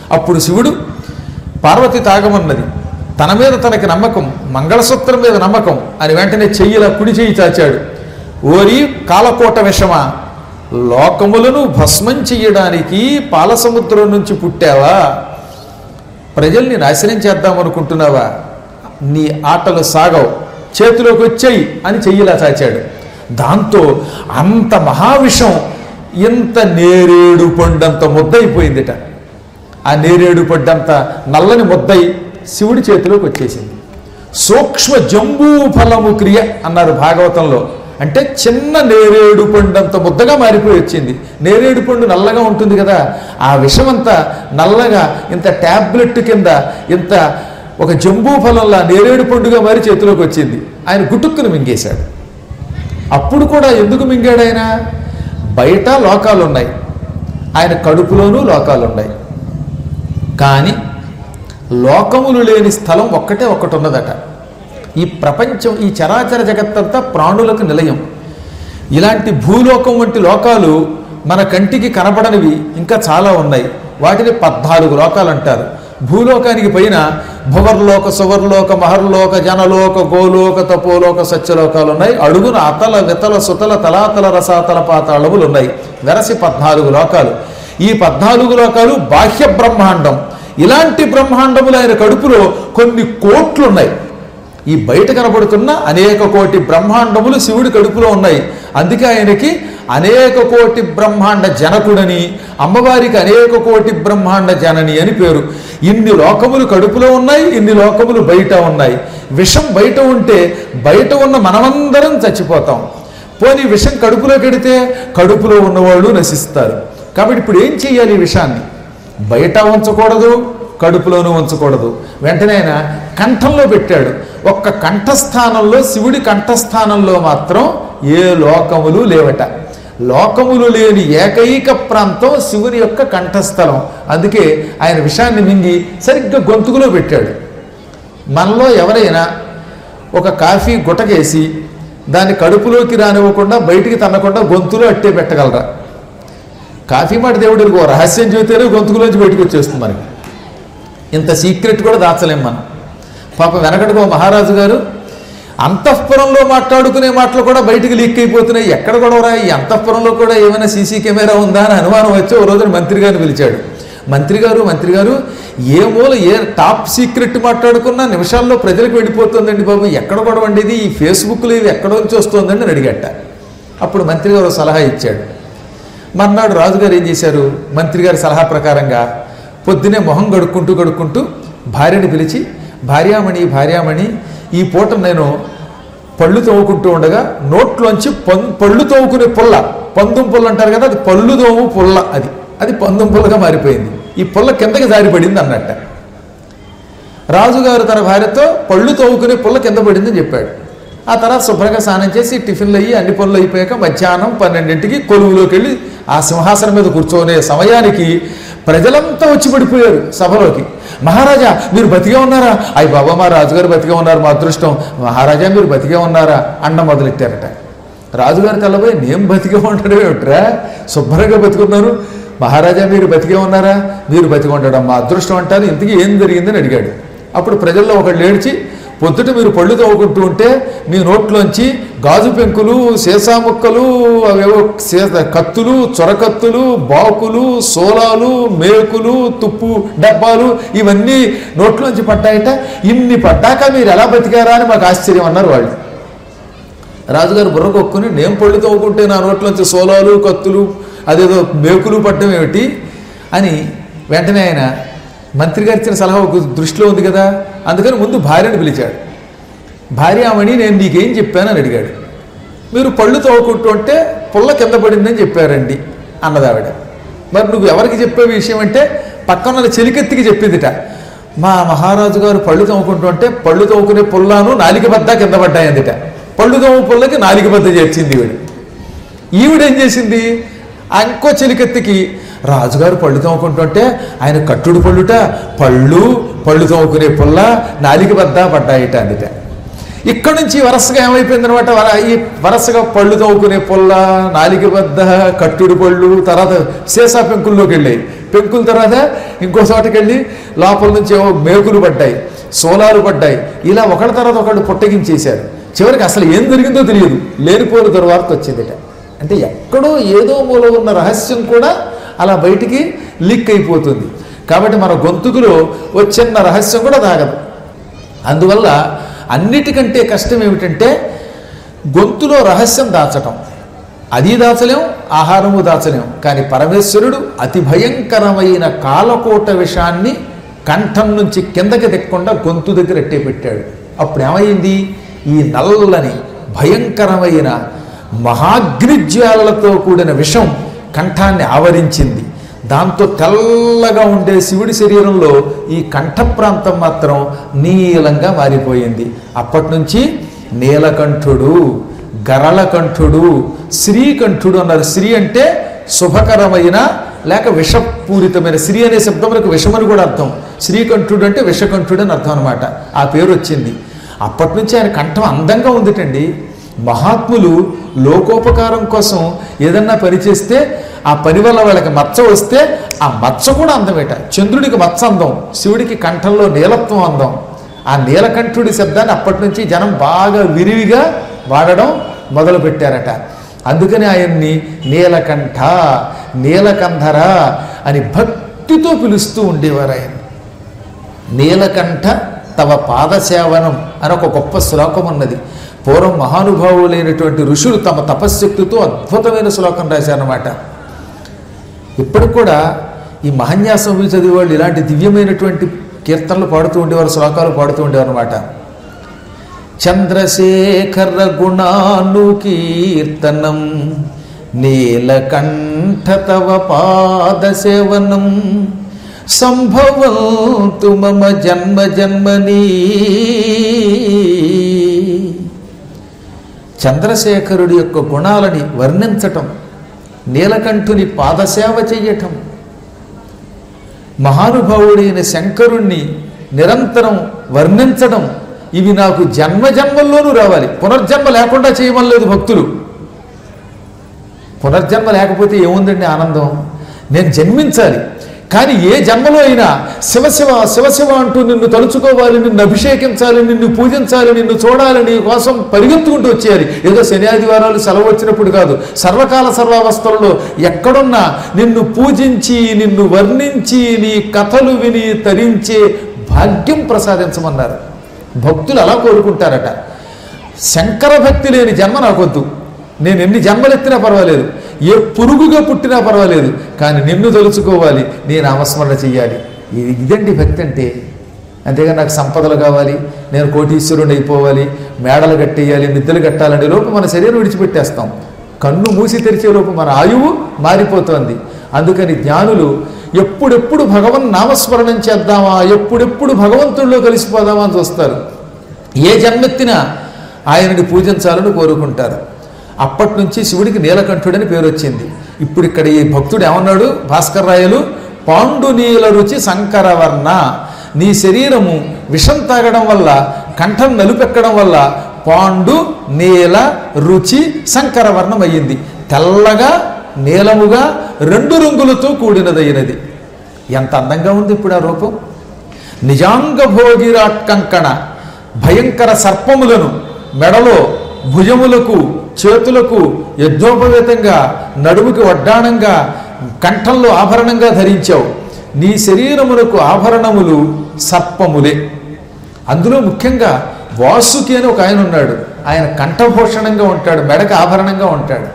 అప్పుడు శివుడు పార్వతి తాగమన్నది తన మీద తనకి నమ్మకం మంగళసూత్రం మీద నమ్మకం అని వెంటనే చెయ్యిలా కుడి చెయ్యి చాచాడు ఓరి కాలకోట విషమా లోకములను భస్మం చెయ్యడానికి పాలసముద్రం నుంచి పుట్టావా ప్రజల్ని నాశనం చేద్దాం అనుకుంటున్నావా నీ ఆటలు సాగవు చేతిలోకి వచ్చాయి అని చెయ్యిలా చాచాడు దాంతో అంత మహావిషం ఇంత నేరేడు పండంత ముద్దయిపోయిందిట ఆ నేరేడు పడ్డంత నల్లని ముద్దై శివుడి చేతిలోకి వచ్చేసింది సూక్ష్మ జంబూ ఫలము క్రియ అన్నారు భాగవతంలో అంటే చిన్న నేరేడు పండు అంత ముద్దగా మారిపోయి వచ్చింది నేరేడు పండు నల్లగా ఉంటుంది కదా ఆ విషమంతా నల్లగా ఇంత ట్యాబ్లెట్ కింద ఇంత ఒక జంబూ ఫలంలా నేరేడు పండుగా మారి చేతిలోకి వచ్చింది ఆయన గుటుక్కును మింగేశాడు అప్పుడు కూడా ఎందుకు మింగాడు ఆయన బయట లోకాలు ఉన్నాయి ఆయన కడుపులోనూ లోకాలు ఉన్నాయి కానీ లోకములు లేని స్థలం ఒక్కటే ఒక్కటి ఉన్నదట ఈ ప్రపంచం ఈ చరాచర జగత్తంతా ప్రాణులకు నిలయం ఇలాంటి భూలోకం వంటి లోకాలు మన కంటికి కనబడనివి ఇంకా చాలా ఉన్నాయి వాటిని పద్నాలుగు లోకాలు అంటారు భూలోకానికి పైన భువర్లోక సువర్లోక మహర్లోక జనలోక గోలోక తపోలోక సత్యలోకాలు ఉన్నాయి అడుగున అతల వితల సుతల తలాతల రసాతల పాతాళములు ఉన్నాయి వెరసి పద్నాలుగు లోకాలు ఈ పద్నాలుగు లోకాలు బాహ్య బ్రహ్మాండం ఇలాంటి బ్రహ్మాండములు ఆయన కడుపులో కొన్ని కోట్లు ఉన్నాయి ఈ బయట కనబడుతున్న అనేక కోటి బ్రహ్మాండములు శివుడి కడుపులో ఉన్నాయి అందుకే ఆయనకి అనేక కోటి బ్రహ్మాండ జనకుడని అమ్మవారికి అనేక కోటి బ్రహ్మాండ జనని అని పేరు ఇన్ని లోకములు కడుపులో ఉన్నాయి ఇన్ని లోకములు బయట ఉన్నాయి విషం బయట ఉంటే బయట ఉన్న మనమందరం చచ్చిపోతాం పోనీ విషం కడుపులోకి వెడితే కడుపులో ఉన్నవాళ్ళు నశిస్తారు కాబట్టి ఇప్పుడు ఏం చెయ్యాలి ఈ విషాన్ని బయట ఉంచకూడదు కడుపులోనూ ఉంచకూడదు వెంటనే ఆయన కంఠంలో పెట్టాడు ఒక్క కంఠస్థానంలో శివుడి కంఠస్థానంలో మాత్రం ఏ లోకములు లేవట లోకములు లేని ఏకైక ప్రాంతం శివుని యొక్క కంఠస్థలం అందుకే ఆయన విషాన్ని మింగి సరిగ్గా గొంతుకులో పెట్టాడు మనలో ఎవరైనా ఒక కాఫీ గుటకేసి దాన్ని కడుపులోకి రానివ్వకుండా బయటికి తన్నకుండా గొంతులో అట్టే పెట్టగలరా కాఫీ మాట దేవుడికి ఓ రహస్యం చెబితేనే గొంతుకులోంచి బయటకు వచ్చేస్తుంది మనకి ఇంత సీక్రెట్ కూడా దాచలేం మనం పాపం వెనకటికి ఓ మహారాజు గారు అంతఃపురంలో మాట్లాడుకునే మాటలు కూడా బయటికి లీక్ అయిపోతున్నాయి ఎక్కడ కూడా ఈ అంతఃపురంలో కూడా ఏమైనా సీసీ కెమెరా ఉందా అని అనుమానం వచ్చి ఓ రోజున మంత్రి గారిని పిలిచాడు మంత్రి గారు మంత్రి గారు ఏ మూల ఏ టాప్ సీక్రెట్ మాట్లాడుకున్నా నిమిషాల్లో ప్రజలకు వెళ్ళిపోతుందండి బాబు ఎక్కడ కూడా వండేది ఈ ఫేస్బుక్లో ఇది ఎక్కడ నుంచి వస్తుందండి అని అడిగట అప్పుడు మంత్రి గారు ఓ సలహా ఇచ్చాడు మర్నాడు రాజుగారు ఏం చేశారు మంత్రి గారి సలహా ప్రకారంగా పొద్దునే మొహం గడుక్కుంటూ గడుక్కుంటూ భార్యని పిలిచి భార్యామణి భార్యామణి ఈ పూట నేను పళ్ళు తవ్వుకుంటూ ఉండగా నోట్లోంచి పం పళ్ళు తవ్వుకునే పుల్ల పందుం పుల్ల అంటారు కదా అది పళ్ళు తోము పుల్ల అది అది పందుం పుల్లగా మారిపోయింది ఈ పుల్ల కిందకి జారిపడింది అన్నట్ట రాజుగారు తన భార్యతో పళ్ళు తవ్వుకునే పుల్ల కింద పడిందని చెప్పాడు ఆ తర్వాత శుభ్రంగా స్నానం చేసి టిఫిన్లు అయ్యి అన్ని పనులు అయిపోయాక మధ్యాహ్నం పన్నెండింటికి కొలువులోకి వెళ్ళి ఆ సింహాసనం మీద కూర్చోనే సమయానికి ప్రజలంతా వచ్చి పడిపోయారు సభలోకి మహారాజా మీరు బతికే ఉన్నారా అయ్యి బాబా మా రాజుగారు బతికే ఉన్నారు మా అదృష్టం మహారాజా మీరు బతికే ఉన్నారా అన్న మొదలెట్టారట రాజుగారు తెల్లబోయి నేను బతికే ఉండడం ఏమిట్రా శుభ్రంగా బతుకున్నారు మహారాజా మీరు బతికే ఉన్నారా మీరు బతికి ఉండడం మా అదృష్టం అంటారు ఇంతకీ ఏం జరిగిందని అడిగాడు అప్పుడు ప్రజల్లో ఒకళ్ళు ఏడ్చి పొద్దుట మీరు పళ్ళు తవ్వుకుంటూ ఉంటే మీ నోట్లోంచి గాజు పెంకులు సీసా ముక్కలు అవేవో సీస కత్తులు చొరకత్తులు బాకులు సోలాలు మేకులు తుప్పు డబ్బాలు ఇవన్నీ నోట్లోంచి పడ్డాయట ఇన్ని పడ్డాక మీరు ఎలా బతికారా అని మాకు ఆశ్చర్యం అన్నారు వాళ్ళు రాజుగారు బుర్ర కొక్కుని నేను పళ్ళు తవ్వుకుంటే నా నోట్లోంచి సోలాలు కత్తులు అదేదో మేకులు పట్టడం ఏమిటి అని వెంటనే ఆయన మంత్రి గారు ఇచ్చిన సలహా ఒక దృష్టిలో ఉంది కదా అందుకని ముందు భార్యను పిలిచాడు భార్యామణి నేను నీకేం చెప్పానని అడిగాడు మీరు పళ్ళు తవ్వుకుంటూ ఉంటే పుల్ల కింద పడిందని చెప్పారండి అన్నదావిడ మరి నువ్వు ఎవరికి చెప్పే విషయం అంటే పక్కన చెలికెత్తికి చెప్పిందిట మా మహారాజు గారు పళ్ళు తవ్వుకుంటూ ఉంటే పళ్ళు తవ్వుకునే పుల్లాను నాలిక బద్ద కింద పడ్డాయందిట పళ్ళు తవ్వు పుల్లకి నాలిక బద్ద చేర్చింది ఈవిడ ఈవిడేం చేసింది ఆ ఇంకో చెలికెత్తికి రాజుగారు పళ్ళు తవ్వుకుంటుంటే ఆయన కట్టుడు పళ్ళుట పళ్ళు పళ్ళు తవ్వుకునే పుల్ల నాలిక బద్ద పడ్డాయిట అందుట ఇక్కడ నుంచి వరసగా ఏమైపోయిందనమాట వర ఈ వరసగా పళ్ళు తవ్వుకునే పుల్ల నాలిక బద్ద కట్టుడు పళ్ళు తర్వాత సీసా పెంకుల్లోకి వెళ్ళాయి పెంకుల తర్వాత ఇంకో చోటకి వెళ్ళి లోపల నుంచి ఏవో మేకులు పడ్డాయి సోలాలు పడ్డాయి ఇలా ఒకళ్ళ తర్వాత ఒకళ్ళు పుట్టగించేశారు చివరికి అసలు ఏం జరిగిందో తెలియదు లేనిపోని దుర్వార్త వచ్చిందిట అంటే ఎక్కడో ఏదో మూల ఉన్న రహస్యం కూడా అలా బయటికి లీక్ అయిపోతుంది కాబట్టి మన గొంతుకులో ఓ చిన్న రహస్యం కూడా తాగదు అందువల్ల అన్నిటికంటే కష్టం ఏమిటంటే గొంతులో రహస్యం దాచటం అది దాచలేం ఆహారము దాచలేం కానీ పరమేశ్వరుడు అతి భయంకరమైన కాలకోట విషాన్ని కంఠం నుంచి కిందకి దిక్కకుండా గొంతు దగ్గర ఎట్టే పెట్టాడు అప్పుడు ఏమైంది ఈ నల్లని భయంకరమైన మహాగ్నిజ్వాలలతో కూడిన విషం కంఠాన్ని ఆవరించింది దాంతో తెల్లగా ఉండే శివుడి శరీరంలో ఈ కంఠ ప్రాంతం మాత్రం నీలంగా మారిపోయింది అప్పటి నుంచి నీలకంఠుడు గరళకంఠుడు శ్రీకంఠుడు అన్నారు శ్రీ అంటే శుభకరమైన లేక విషపూరితమైన శ్రీ అనే శబ్దములకు విషమని కూడా అర్థం శ్రీకంఠుడు అంటే విషకంఠుడు అని అర్థం అనమాట ఆ పేరు వచ్చింది అప్పటి నుంచి ఆయన కంఠం అందంగా ఉందిటండి మహాత్ములు లోకోపకారం కోసం ఏదన్నా పని చేస్తే ఆ పని వల్ల వాళ్ళకి మచ్చ వస్తే ఆ మచ్చ కూడా అందమేట చంద్రుడికి మచ్చ అందం శివుడికి కంఠంలో నీలత్వం అందం ఆ నీలకంఠుడి శబ్దాన్ని అప్పటి నుంచి జనం బాగా విరివిగా వాడడం మొదలు పెట్టారట అందుకని ఆయన్ని నీలకంఠ నీలకంధర అని భక్తితో పిలుస్తూ ఉండేవారు ఆయన నీలకంఠ తవ పాదసేవనం అని ఒక గొప్ప శ్లోకం ఉన్నది పూర్వం మహానుభావులైనటువంటి ఋషులు తమ తపశ్శక్తితో అద్భుతమైన శ్లోకం రాశారన్నమాట ఇప్పటికి కూడా ఈ మహన్యాసం చదివేవాళ్ళు ఇలాంటి దివ్యమైనటువంటి కీర్తనలు పాడుతూ ఉండేవారు శ్లోకాలు పాడుతూ ఉండేవారు అనమాట చంద్రశేఖర గుణాను కీర్తనం నీలకంఠ తవ పాద సేవనం సంభవంతు మమ జన్మ జన్మనీ చంద్రశేఖరుడి యొక్క గుణాలని వర్ణించటం నీలకంఠుని పాదసేవ చెయ్యటం మహానుభావుడైన శంకరుణ్ణి నిరంతరం వర్ణించడం ఇవి నాకు జన్మ జన్మల్లోనూ రావాలి పునర్జన్మ లేకుండా చేయమని లేదు భక్తులు పునర్జన్మ లేకపోతే ఏముందండి ఆనందం నేను జన్మించాలి కానీ ఏ జన్మలో అయినా శివశివ శివశివ అంటూ నిన్ను తలుచుకోవాలి నిన్ను అభిషేకించాలి నిన్ను పూజించాలి నిన్ను చూడాలి నీ కోసం పరిగెత్తుకుంటూ వచ్చేయాలి ఏదో శని ఆదివారాలు సెలవు వచ్చినప్పుడు కాదు సర్వకాల సర్వావస్థలలో ఎక్కడున్నా నిన్ను పూజించి నిన్ను వర్ణించి నీ కథలు విని తరించే భాగ్యం ప్రసాదించమన్నారు భక్తులు అలా కోరుకుంటారట శంకర భక్తి లేని జన్మ నాకొద్దు నేను ఎన్ని జన్మలెత్తినా పర్వాలేదు ఏ పురుగుగా పుట్టినా పర్వాలేదు కానీ నిన్ను తలుచుకోవాలి నీ నామస్మరణ చెయ్యాలి ఇది ఇదండి భక్తి అంటే అంతేగా నాకు సంపదలు కావాలి నేను కోటీశ్వరుని అయిపోవాలి మేడలు కట్టేయాలి నిద్రలు కట్టాలనే లోపు మన శరీరం విడిచిపెట్టేస్తాం కన్ను మూసి తెరిచే లోపు మన ఆయువు మారిపోతోంది అందుకని జ్ఞానులు ఎప్పుడెప్పుడు భగవన్ నామస్మరణం చేద్దామా ఎప్పుడెప్పుడు భగవంతుల్లో కలిసిపోదామా అని చూస్తారు ఏ జన్మెత్తినా ఆయనని పూజించాలని కోరుకుంటారు అప్పటి నుంచి శివుడికి నీలకంఠుడని పేరు వచ్చింది ఇప్పుడు ఇక్కడ ఈ భక్తుడు ఏమన్నాడు భాస్కర్ రాయలు పాండు నీల రుచి శంకరవర్ణ నీ శరీరము విషం తాగడం వల్ల కంఠం నలుపెక్కడం వల్ల పాండు నీల రుచి శంకరవర్ణం అయ్యింది తెల్లగా నీలముగా రెండు రంగులతో కూడినదైనది ఎంత అందంగా ఉంది ఇప్పుడు ఆ రూపం నిజాంగ భోగిరాట్ కంకణ భయంకర సర్పములను మెడలో భుజములకు చేతులకు యజ్ఞోపవేతంగా నడుముకి వడ్డాణంగా కంఠంలో ఆభరణంగా ధరించావు నీ శరీరమునకు ఆభరణములు సర్పములే అందులో ముఖ్యంగా వాసుకి అని ఒక ఆయన ఉన్నాడు ఆయన కంఠభూషణంగా ఉంటాడు మెడకు ఆభరణంగా ఉంటాడు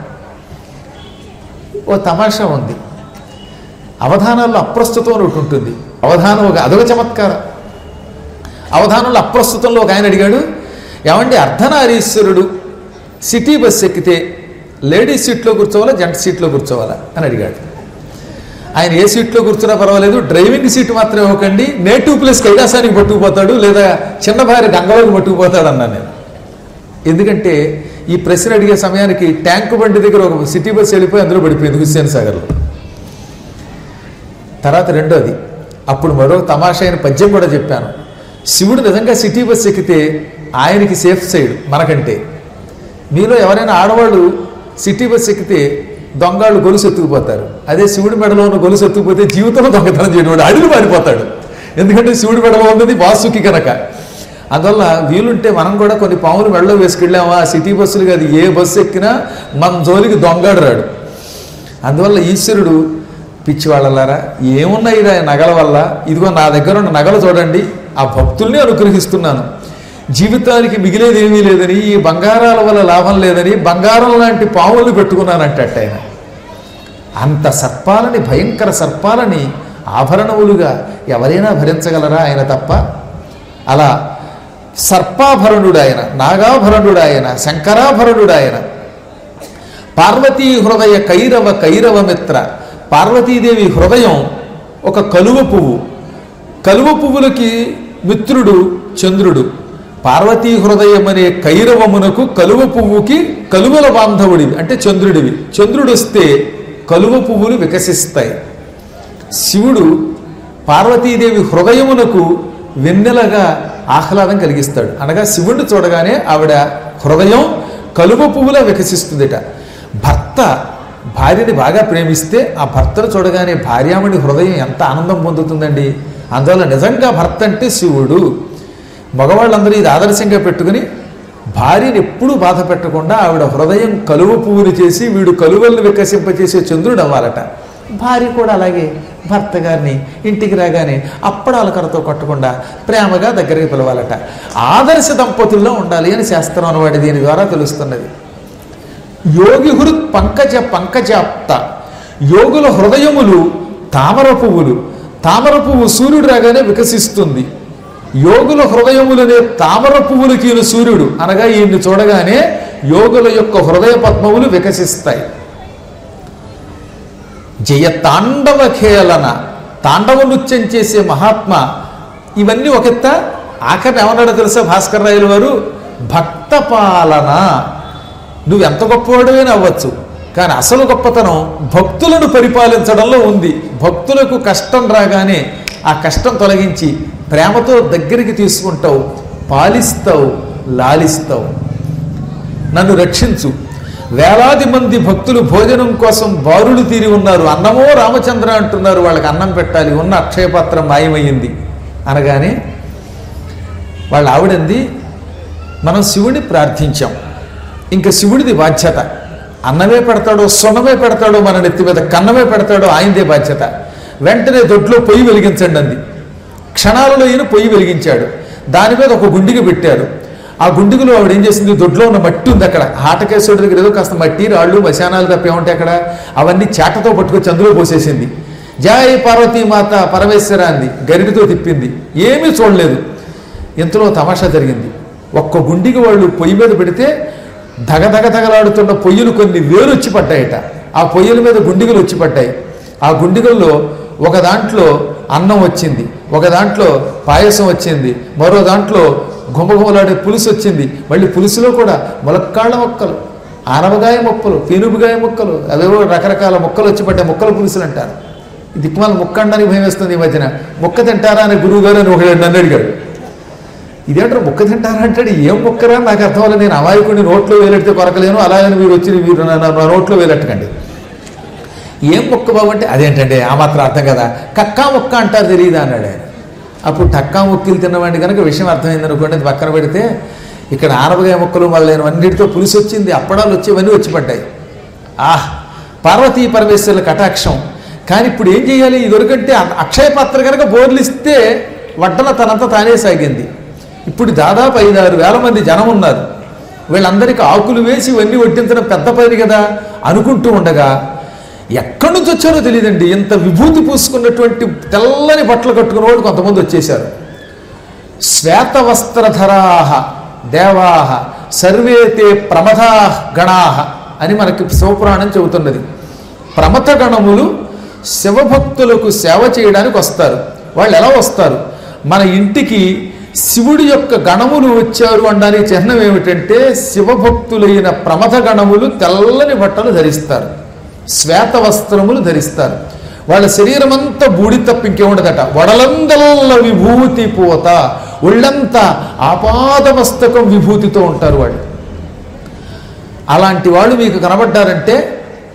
ఓ తమాషా ఉంది అవధానాల్లో అప్రస్తుతం అని ఒకటి ఉంటుంది అవధానం ఒక అదొక చమత్కారం అవధానంలో అప్రస్తుతంలో ఒక ఆయన అడిగాడు ఏమండి అర్ధనారీశ్వరుడు సిటీ బస్ ఎక్కితే లేడీస్ సీట్లో కూర్చోవాలా జెంట్ సీట్లో కూర్చోవాలా అని అడిగాడు ఆయన ఏ సీట్లో కూర్చున్నా పర్వాలేదు డ్రైవింగ్ సీట్ మాత్రం ఇవ్వకండి నేటివ్ ప్లేస్ కైలాసానికి పట్టుకుపోతాడు లేదా చిన్న భార్య గంగలోకి పట్టుకుపోతాడు అన్నాను నేను ఎందుకంటే ఈ ప్రశ్న అడిగే సమయానికి ట్యాంక్ బండి దగ్గర ఒక సిటీ బస్ వెళ్ళిపోయి అందులో పడిపోయింది హుస్సేన్ సాగర్లో తర్వాత రెండోది అప్పుడు మరో తమాషా అయిన పద్యం కూడా చెప్పాను శివుడు నిజంగా సిటీ బస్ ఎక్కితే ఆయనకి సేఫ్ సైడ్ మనకంటే మీలో ఎవరైనా ఆడవాళ్ళు సిటీ బస్ ఎక్కితే దొంగళ్ళు గొలుసు ఎత్తుకుపోతారు అదే శివుడి మెడలో ఉన్న గొలుసు ఎత్తుకుపోతే జీవితంలో దొంగతనం చేయడం అడిగి పారిపోతాడు ఎందుకంటే శివుడి మెడలో ఉన్నది వాసుకి కనుక అందువల్ల వీలుంటే మనం కూడా కొన్ని పాములు మెడలో వేసుకెళ్ళామా సిటీ బస్సులు కాదు ఏ బస్సు ఎక్కినా మన జోలికి దొంగడు రాడు అందువల్ల ఈశ్వరుడు పిచ్చి వాళ్ళలారా ఏమున్నాయి రా ఈ నగల వల్ల ఇదిగో నా దగ్గర ఉన్న నగలు చూడండి ఆ భక్తుల్ని అనుగ్రహిస్తున్నాను జీవితానికి మిగిలేది ఏమీ లేదని ఈ బంగారాల వల్ల లాభం లేదని బంగారం లాంటి పాములను పెట్టుకున్నానంటే ఆయన అంత సర్పాలని భయంకర సర్పాలని ఆభరణములుగా ఎవరైనా భరించగలరా ఆయన తప్ప అలా సర్పాభరణుడు ఆయన నాగాభరణుడు ఆయన శంకరాభరణుడు ఆయన పార్వతీ హృదయ కైరవ కైరవ మిత్ర పార్వతీదేవి హృదయం ఒక కలువ పువ్వు కలువ పువ్వులకి మిత్రుడు చంద్రుడు పార్వతీ హృదయం అనే కైరవమునకు కలువ పువ్వుకి కలువల బాంధవుడివి అంటే చంద్రుడివి చంద్రుడు వస్తే కలువ పువ్వులు వికసిస్తాయి శివుడు పార్వతీదేవి హృదయమునకు వెన్నెలగా ఆహ్లాదం కలిగిస్తాడు అనగా శివుణ్ణి చూడగానే ఆవిడ హృదయం కలువ పువ్వులా వికసిస్తుందిట భర్త భార్యని బాగా ప్రేమిస్తే ఆ భర్తను చూడగానే భార్యామణి హృదయం ఎంత ఆనందం పొందుతుందండి అందువల్ల నిజంగా భర్త అంటే శివుడు మగవాళ్ళందరూ ఇది ఆదర్శంగా పెట్టుకుని భార్యని ఎప్పుడూ బాధ పెట్టకుండా ఆవిడ హృదయం కలువ పువ్వుని చేసి వీడు కలువలను వికసింపచేసే చంద్రుడు అవ్వాలట భార్య కూడా అలాగే భర్త గారిని ఇంటికి రాగానే అప్పడాల కరతో కొట్టకుండా ప్రేమగా దగ్గరికి పిలవాలట ఆదర్శ దంపతుల్లో ఉండాలి అని శాస్త్రం అనవాడి దీని ద్వారా తెలుస్తున్నది యోగి హృత్ పంకజ పంకజాప్త యోగుల హృదయములు తామర పువ్వులు తామర పువ్వు సూర్యుడు రాగానే వికసిస్తుంది యోగుల హృదయములనే తామర పువ్వులకి ఈయన సూర్యుడు అనగా ఈయన్ని చూడగానే యోగుల యొక్క హృదయ పద్మములు వికసిస్తాయి జయ తాండవ ఖేళన తాండవ నృత్యం చేసే మహాత్మ ఇవన్నీ ఒకెత్త ఆఖరిని ఏమన్నాడో తెలుసా భాస్కర్ రాయలు వారు భక్త పాలన నువ్వు ఎంత గొప్పవాడివైనా అవ్వచ్చు కానీ అసలు గొప్పతనం భక్తులను పరిపాలించడంలో ఉంది భక్తులకు కష్టం రాగానే ఆ కష్టం తొలగించి ప్రేమతో దగ్గరికి తీసుకుంటావు పాలిస్తావు లాలిస్తావు నన్ను రక్షించు వేలాది మంది భక్తులు భోజనం కోసం బారులు తీరి ఉన్నారు అన్నమో రామచంద్ర అంటున్నారు వాళ్ళకి అన్నం పెట్టాలి ఉన్న అక్షయపాత్రం మాయమయ్యింది అనగానే వాళ్ళ ఆవిడంది మనం శివుడిని ప్రార్థించాం ఇంకా శివుడిది బాధ్యత అన్నమే పెడతాడో సొన్నమే పెడతాడో మన నెత్తి మీద కన్నమే పెడతాడో ఆయనదే బాధ్యత వెంటనే దొడ్లో పొయ్యి వెలిగించండి అంది క్షణాలలో ఈయన పొయ్యి వెలిగించాడు దాని మీద ఒక గుండికి పెట్టారు ఆ గుండిగలో ఆవిడ ఏం చేసింది దొడ్లో ఉన్న మట్టి ఉంది అక్కడ ఆటకేశ్వరుడి దగ్గర ఏదో కాస్త మట్టి రాళ్ళు మశానాలు తప్ప ఏముంటాయి అక్కడ అవన్నీ చాటతో పట్టుకొచ్చి అందులో పోసేసింది జయ పార్వతీమాత పరమేశ్వర అంది గరిటితో తిప్పింది ఏమీ చూడలేదు ఇంతలో తమాషా జరిగింది ఒక్క గుండికి వాళ్ళు పొయ్యి మీద పెడితే ధగధగ ధగలాడుతున్న పొయ్యిలు కొన్ని వేలు వచ్చి పడ్డాయట ఆ పొయ్యిల మీద గుండిగలు వచ్చి పడ్డాయి ఆ గుండిగల్లో ఒక దాంట్లో అన్నం వచ్చింది ఒక దాంట్లో పాయసం వచ్చింది మరో దాంట్లో గుమగుమలాడే పులుసు వచ్చింది మళ్ళీ పులుసులో కూడా ములక్కాళ్ళ మొక్కలు ఆనవగాయ మొక్కలు పీనుపుగాయ మొక్కలు అవేవో రకరకాల మొక్కలు వచ్చి పడ్డాయి మొక్కల పులుసులు అంటారు ఈ దిక్కుమాల ముక్క అనడానికి భయం వేస్తుంది ఈ మధ్యన మొక్క తింటారా అని గురువు గారు అని ఒకడు నన్ను అడిగాడు ఇదేంటారు ముక్క తింటారా అంటాడు ఏం ముక్కరా నాకు అర్థం వల్ల నేను అమాయకుడిని నోట్లో వేలెడితే కొరకలేను అలాగని మీరు వచ్చి మీరు నా నా నోట్లో వేలెట్టకండి ఏం మొక్క బాబు అంటే అదేంటండి ఆ మాత్రం అర్థం కదా కక్కా మొక్క అంటారు తెలియదా అన్నాడు ఆయన అప్పుడు టక్కా మొక్కలు తిన్నవాడిని కనుక విషయం అర్థమైంది అనుకోండి అది పక్కన పెడితే ఇక్కడ ఆనపకాయ మొక్కలు మళ్ళీ అన్నిటితో పులుసు వచ్చింది అప్పడాలు వచ్చి ఇవన్నీ వచ్చి పడ్డాయి ఆహ్ పార్వతీ పరమేశ్వరుల కటాక్షం కానీ ఇప్పుడు ఏం చేయాలి ఇదివరకంటే అ- అక్షయ పాత్ర కనుక బోర్లు ఇస్తే వడ్డన తనంతా తానే సాగింది ఇప్పుడు దాదాపు ఐదారు వేల మంది జనం ఉన్నారు వీళ్ళందరికీ ఆకులు వేసి ఇవన్నీ వడ్డించడం పెద్ద పని కదా అనుకుంటూ ఉండగా ఎక్కడి నుంచి వచ్చారో తెలియదండి ఇంత విభూతి పూసుకున్నటువంటి తెల్లని బట్టలు కట్టుకున్న వాళ్ళు కొంతమంది వచ్చేశారు శ్వేతవస్త్రధరాహ దేవాహ సర్వే తే ప్రమథా గణాహ అని మనకి శివపురాణం చెబుతున్నది ప్రమథ గణములు శివభక్తులకు సేవ చేయడానికి వస్తారు వాళ్ళు ఎలా వస్తారు మన ఇంటికి శివుడి యొక్క గణములు వచ్చారు అనడానికి చిహ్నం ఏమిటంటే శివభక్తులైన ప్రమథ గణములు తెల్లని బట్టలు ధరిస్తారు శ్వేత వస్త్రములు ధరిస్తారు వాళ్ళ శరీరం అంతా బూడి తప్ప ఇంకేముండదట వడలందల్ల విభూతి పోత ఒళ్ళంతా ఆపాదమస్తకం విభూతితో ఉంటారు వాళ్ళు అలాంటి వాళ్ళు మీకు కనబడ్డారంటే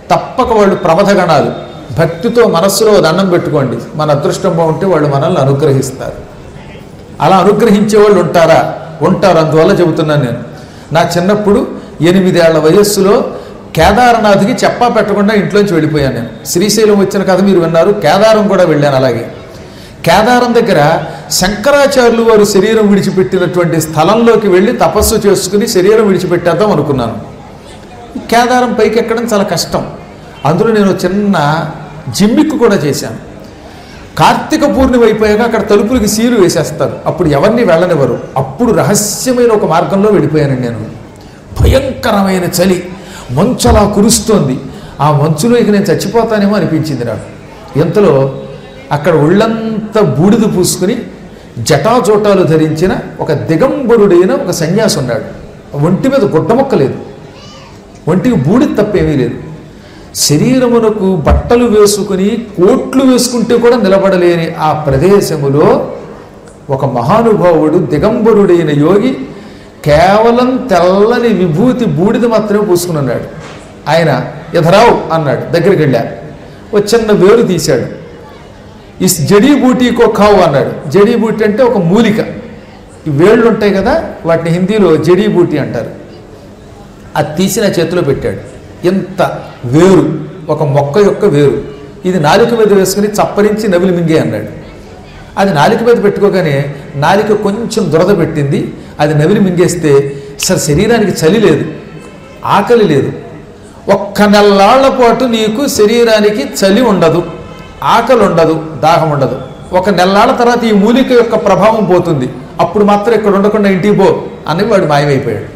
తప్పక వాళ్ళు ప్రమథగణాలు భక్తితో మనస్సులో దండం పెట్టుకోండి మన అదృష్టం బాగుంటే వాళ్ళు మనల్ని అనుగ్రహిస్తారు అలా అనుగ్రహించే వాళ్ళు ఉంటారా ఉంటారు అందువల్ల చెబుతున్నాను నేను నా చిన్నప్పుడు ఎనిమిదేళ్ల వయస్సులో కేదారనాథ్కి చెప్పా పెట్టకుండా ఇంట్లోంచి వెళ్ళిపోయాను నేను శ్రీశైలం వచ్చిన కథ మీరు విన్నారు కేదారం కూడా వెళ్ళాను అలాగే కేదారం దగ్గర శంకరాచార్యులు వారు శరీరం విడిచిపెట్టినటువంటి స్థలంలోకి వెళ్ళి తపస్సు చేసుకుని శరీరం విడిచిపెట్టేద్దాం అనుకున్నాను కేదారం పైకి ఎక్కడం చాలా కష్టం అందులో నేను చిన్న జిమ్మిక్కు కూడా చేశాను కార్తీక పూర్ణిమ అయిపోయాక అక్కడ తలుపులకి సీలు వేసేస్తారు అప్పుడు ఎవరిని వెళ్ళనివ్వరు అప్పుడు రహస్యమైన ఒక మార్గంలో వెళ్ళిపోయానండి నేను భయంకరమైన చలి మంచు అలా కురుస్తోంది ఆ మంచులో ఇక నేను చచ్చిపోతానేమో అనిపించింది నాకు ఇంతలో అక్కడ ఒళ్ళంతా బూడిద పూసుకుని జటాజోటాలు ధరించిన ఒక దిగంబరుడైన ఒక సన్యాసి ఉన్నాడు ఒంటి మీద గుడ్డముక్క లేదు ఒంటికి బూడిద తప్పేమీ లేదు శరీరమునకు బట్టలు వేసుకుని కోట్లు వేసుకుంటే కూడా నిలబడలేని ఆ ప్రదేశములో ఒక మహానుభావుడు దిగంబరుడైన యోగి కేవలం తెల్లని విభూతి బూడిద మాత్రమే పూసుకుని ఉన్నాడు ఆయన ఎధరావు అన్నాడు దగ్గరికి వెళ్ళా ఒక చిన్న వేరు తీశాడు ఇస్ జడీ బూటీకో ఖావు అన్నాడు జడీ బూటీ అంటే ఒక మూలిక ఈ వేళ్ళు ఉంటాయి కదా వాటిని హిందీలో జడీ బూటీ అంటారు అది తీసి నా చేతిలో పెట్టాడు ఎంత వేరు ఒక మొక్క యొక్క వేరు ఇది నాలుక మీద వేసుకుని చప్పరించి నవిలి మింగే అన్నాడు అది నాలుక మీద పెట్టుకోగానే నాలిక కొంచెం దురద పెట్టింది అది నవిలి మింగేస్తే అసలు శరీరానికి చలి లేదు ఆకలి లేదు ఒక్క నెల్లాళ్ల పాటు నీకు శరీరానికి చలి ఉండదు ఆకలి ఉండదు దాహం ఉండదు ఒక నెల్లాళ్ల తర్వాత ఈ మూలిక యొక్క ప్రభావం పోతుంది అప్పుడు మాత్రం ఇక్కడ ఉండకుండా ఇంటికి పో అని వాడు మాయమైపోయాడు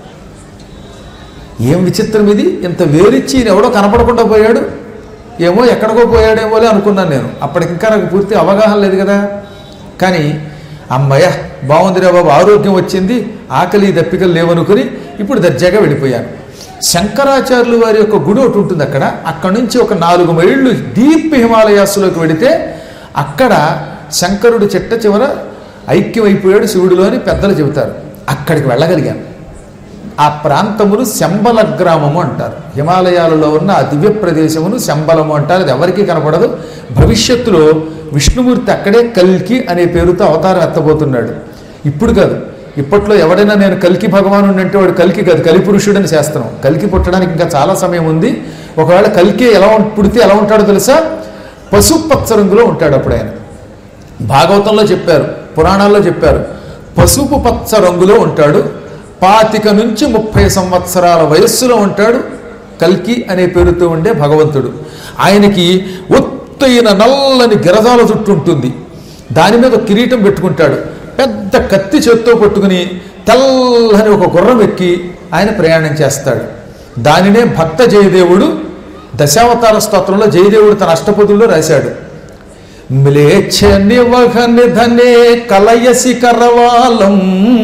ఏం విచిత్రం ఇది ఇంత వేరిచ్చి ఈయన ఎవడో కనపడకుండా పోయాడు ఏమో ఎక్కడికో పోయాడేమోలే అనుకున్నాను నేను అప్పటికి ఇంకా నాకు పూర్తి అవగాహన లేదు కదా కానీ అమ్మయ్య బాగుందిరా బాబు ఆరోగ్యం వచ్చింది ఆకలి దప్పికలు లేవనుకుని ఇప్పుడు దర్జాగా వెళ్ళిపోయాను శంకరాచార్యులు వారి యొక్క గుడి ఒకటి ఉంటుంది అక్కడ అక్కడ నుంచి ఒక నాలుగు మైళ్ళు డీప్ హిమాలయాస్లోకి వెళితే అక్కడ శంకరుడు చెట్ట చివర ఐక్యమైపోయాడు శివుడిలో అని పెద్దలు చెబుతారు అక్కడికి వెళ్ళగలిగాను ఆ ప్రాంతమును శంబల గ్రామము అంటారు హిమాలయాలలో ఉన్న ఆ దివ్య ప్రదేశమును శంబలము అంటారు అది ఎవరికీ కనపడదు భవిష్యత్తులో విష్ణుమూర్తి అక్కడే కల్కి అనే పేరుతో అవతారం ఎత్తబోతున్నాడు ఇప్పుడు కాదు ఇప్పట్లో ఎవడైనా నేను కల్కి భగవాను అంటే వాడు కల్కి కాదు కలిపురుషుడని శాస్త్రం కల్కి పుట్టడానికి ఇంకా చాలా సమయం ఉంది ఒకవేళ కల్కి ఎలా ఉం- పుడితే ఎలా ఉంటాడో తెలుసా పసుపచ్చ రంగులో ఉంటాడు అప్పుడు ఆయన భాగవతంలో చెప్పారు పురాణాల్లో చెప్పారు పసుపు పచ్చ రంగులో ఉంటాడు పాతిక నుంచి ముప్పై సంవత్సరాల వయస్సులో ఉంటాడు కల్కి అనే పేరుతో ఉండే భగవంతుడు ఆయనకి ఒత్తైన నల్లని గిరదాల జుట్టు ఉంటుంది దాని మీద ఒక కిరీటం పెట్టుకుంటాడు పెద్ద కత్తి చేత్తో పట్టుకుని తెల్లని ఒక గుర్రం ఎక్కి ఆయన ప్రయాణం చేస్తాడు దానినే భక్త జయదేవుడు దశావతార స్తోత్రంలో జయదేవుడు తన అష్టపదుల్లో రాశాడు మ్లేచ్ఛ నివహ నిధనే కలయసి కరవాలం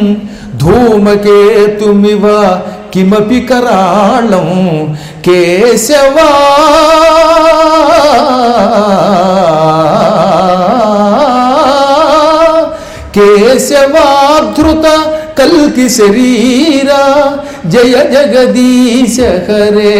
ధూమకేతుమివ కిమపి కరాళం కేశవా కేశవాధృత కల్కి శరీర జయ జగదీశ హరే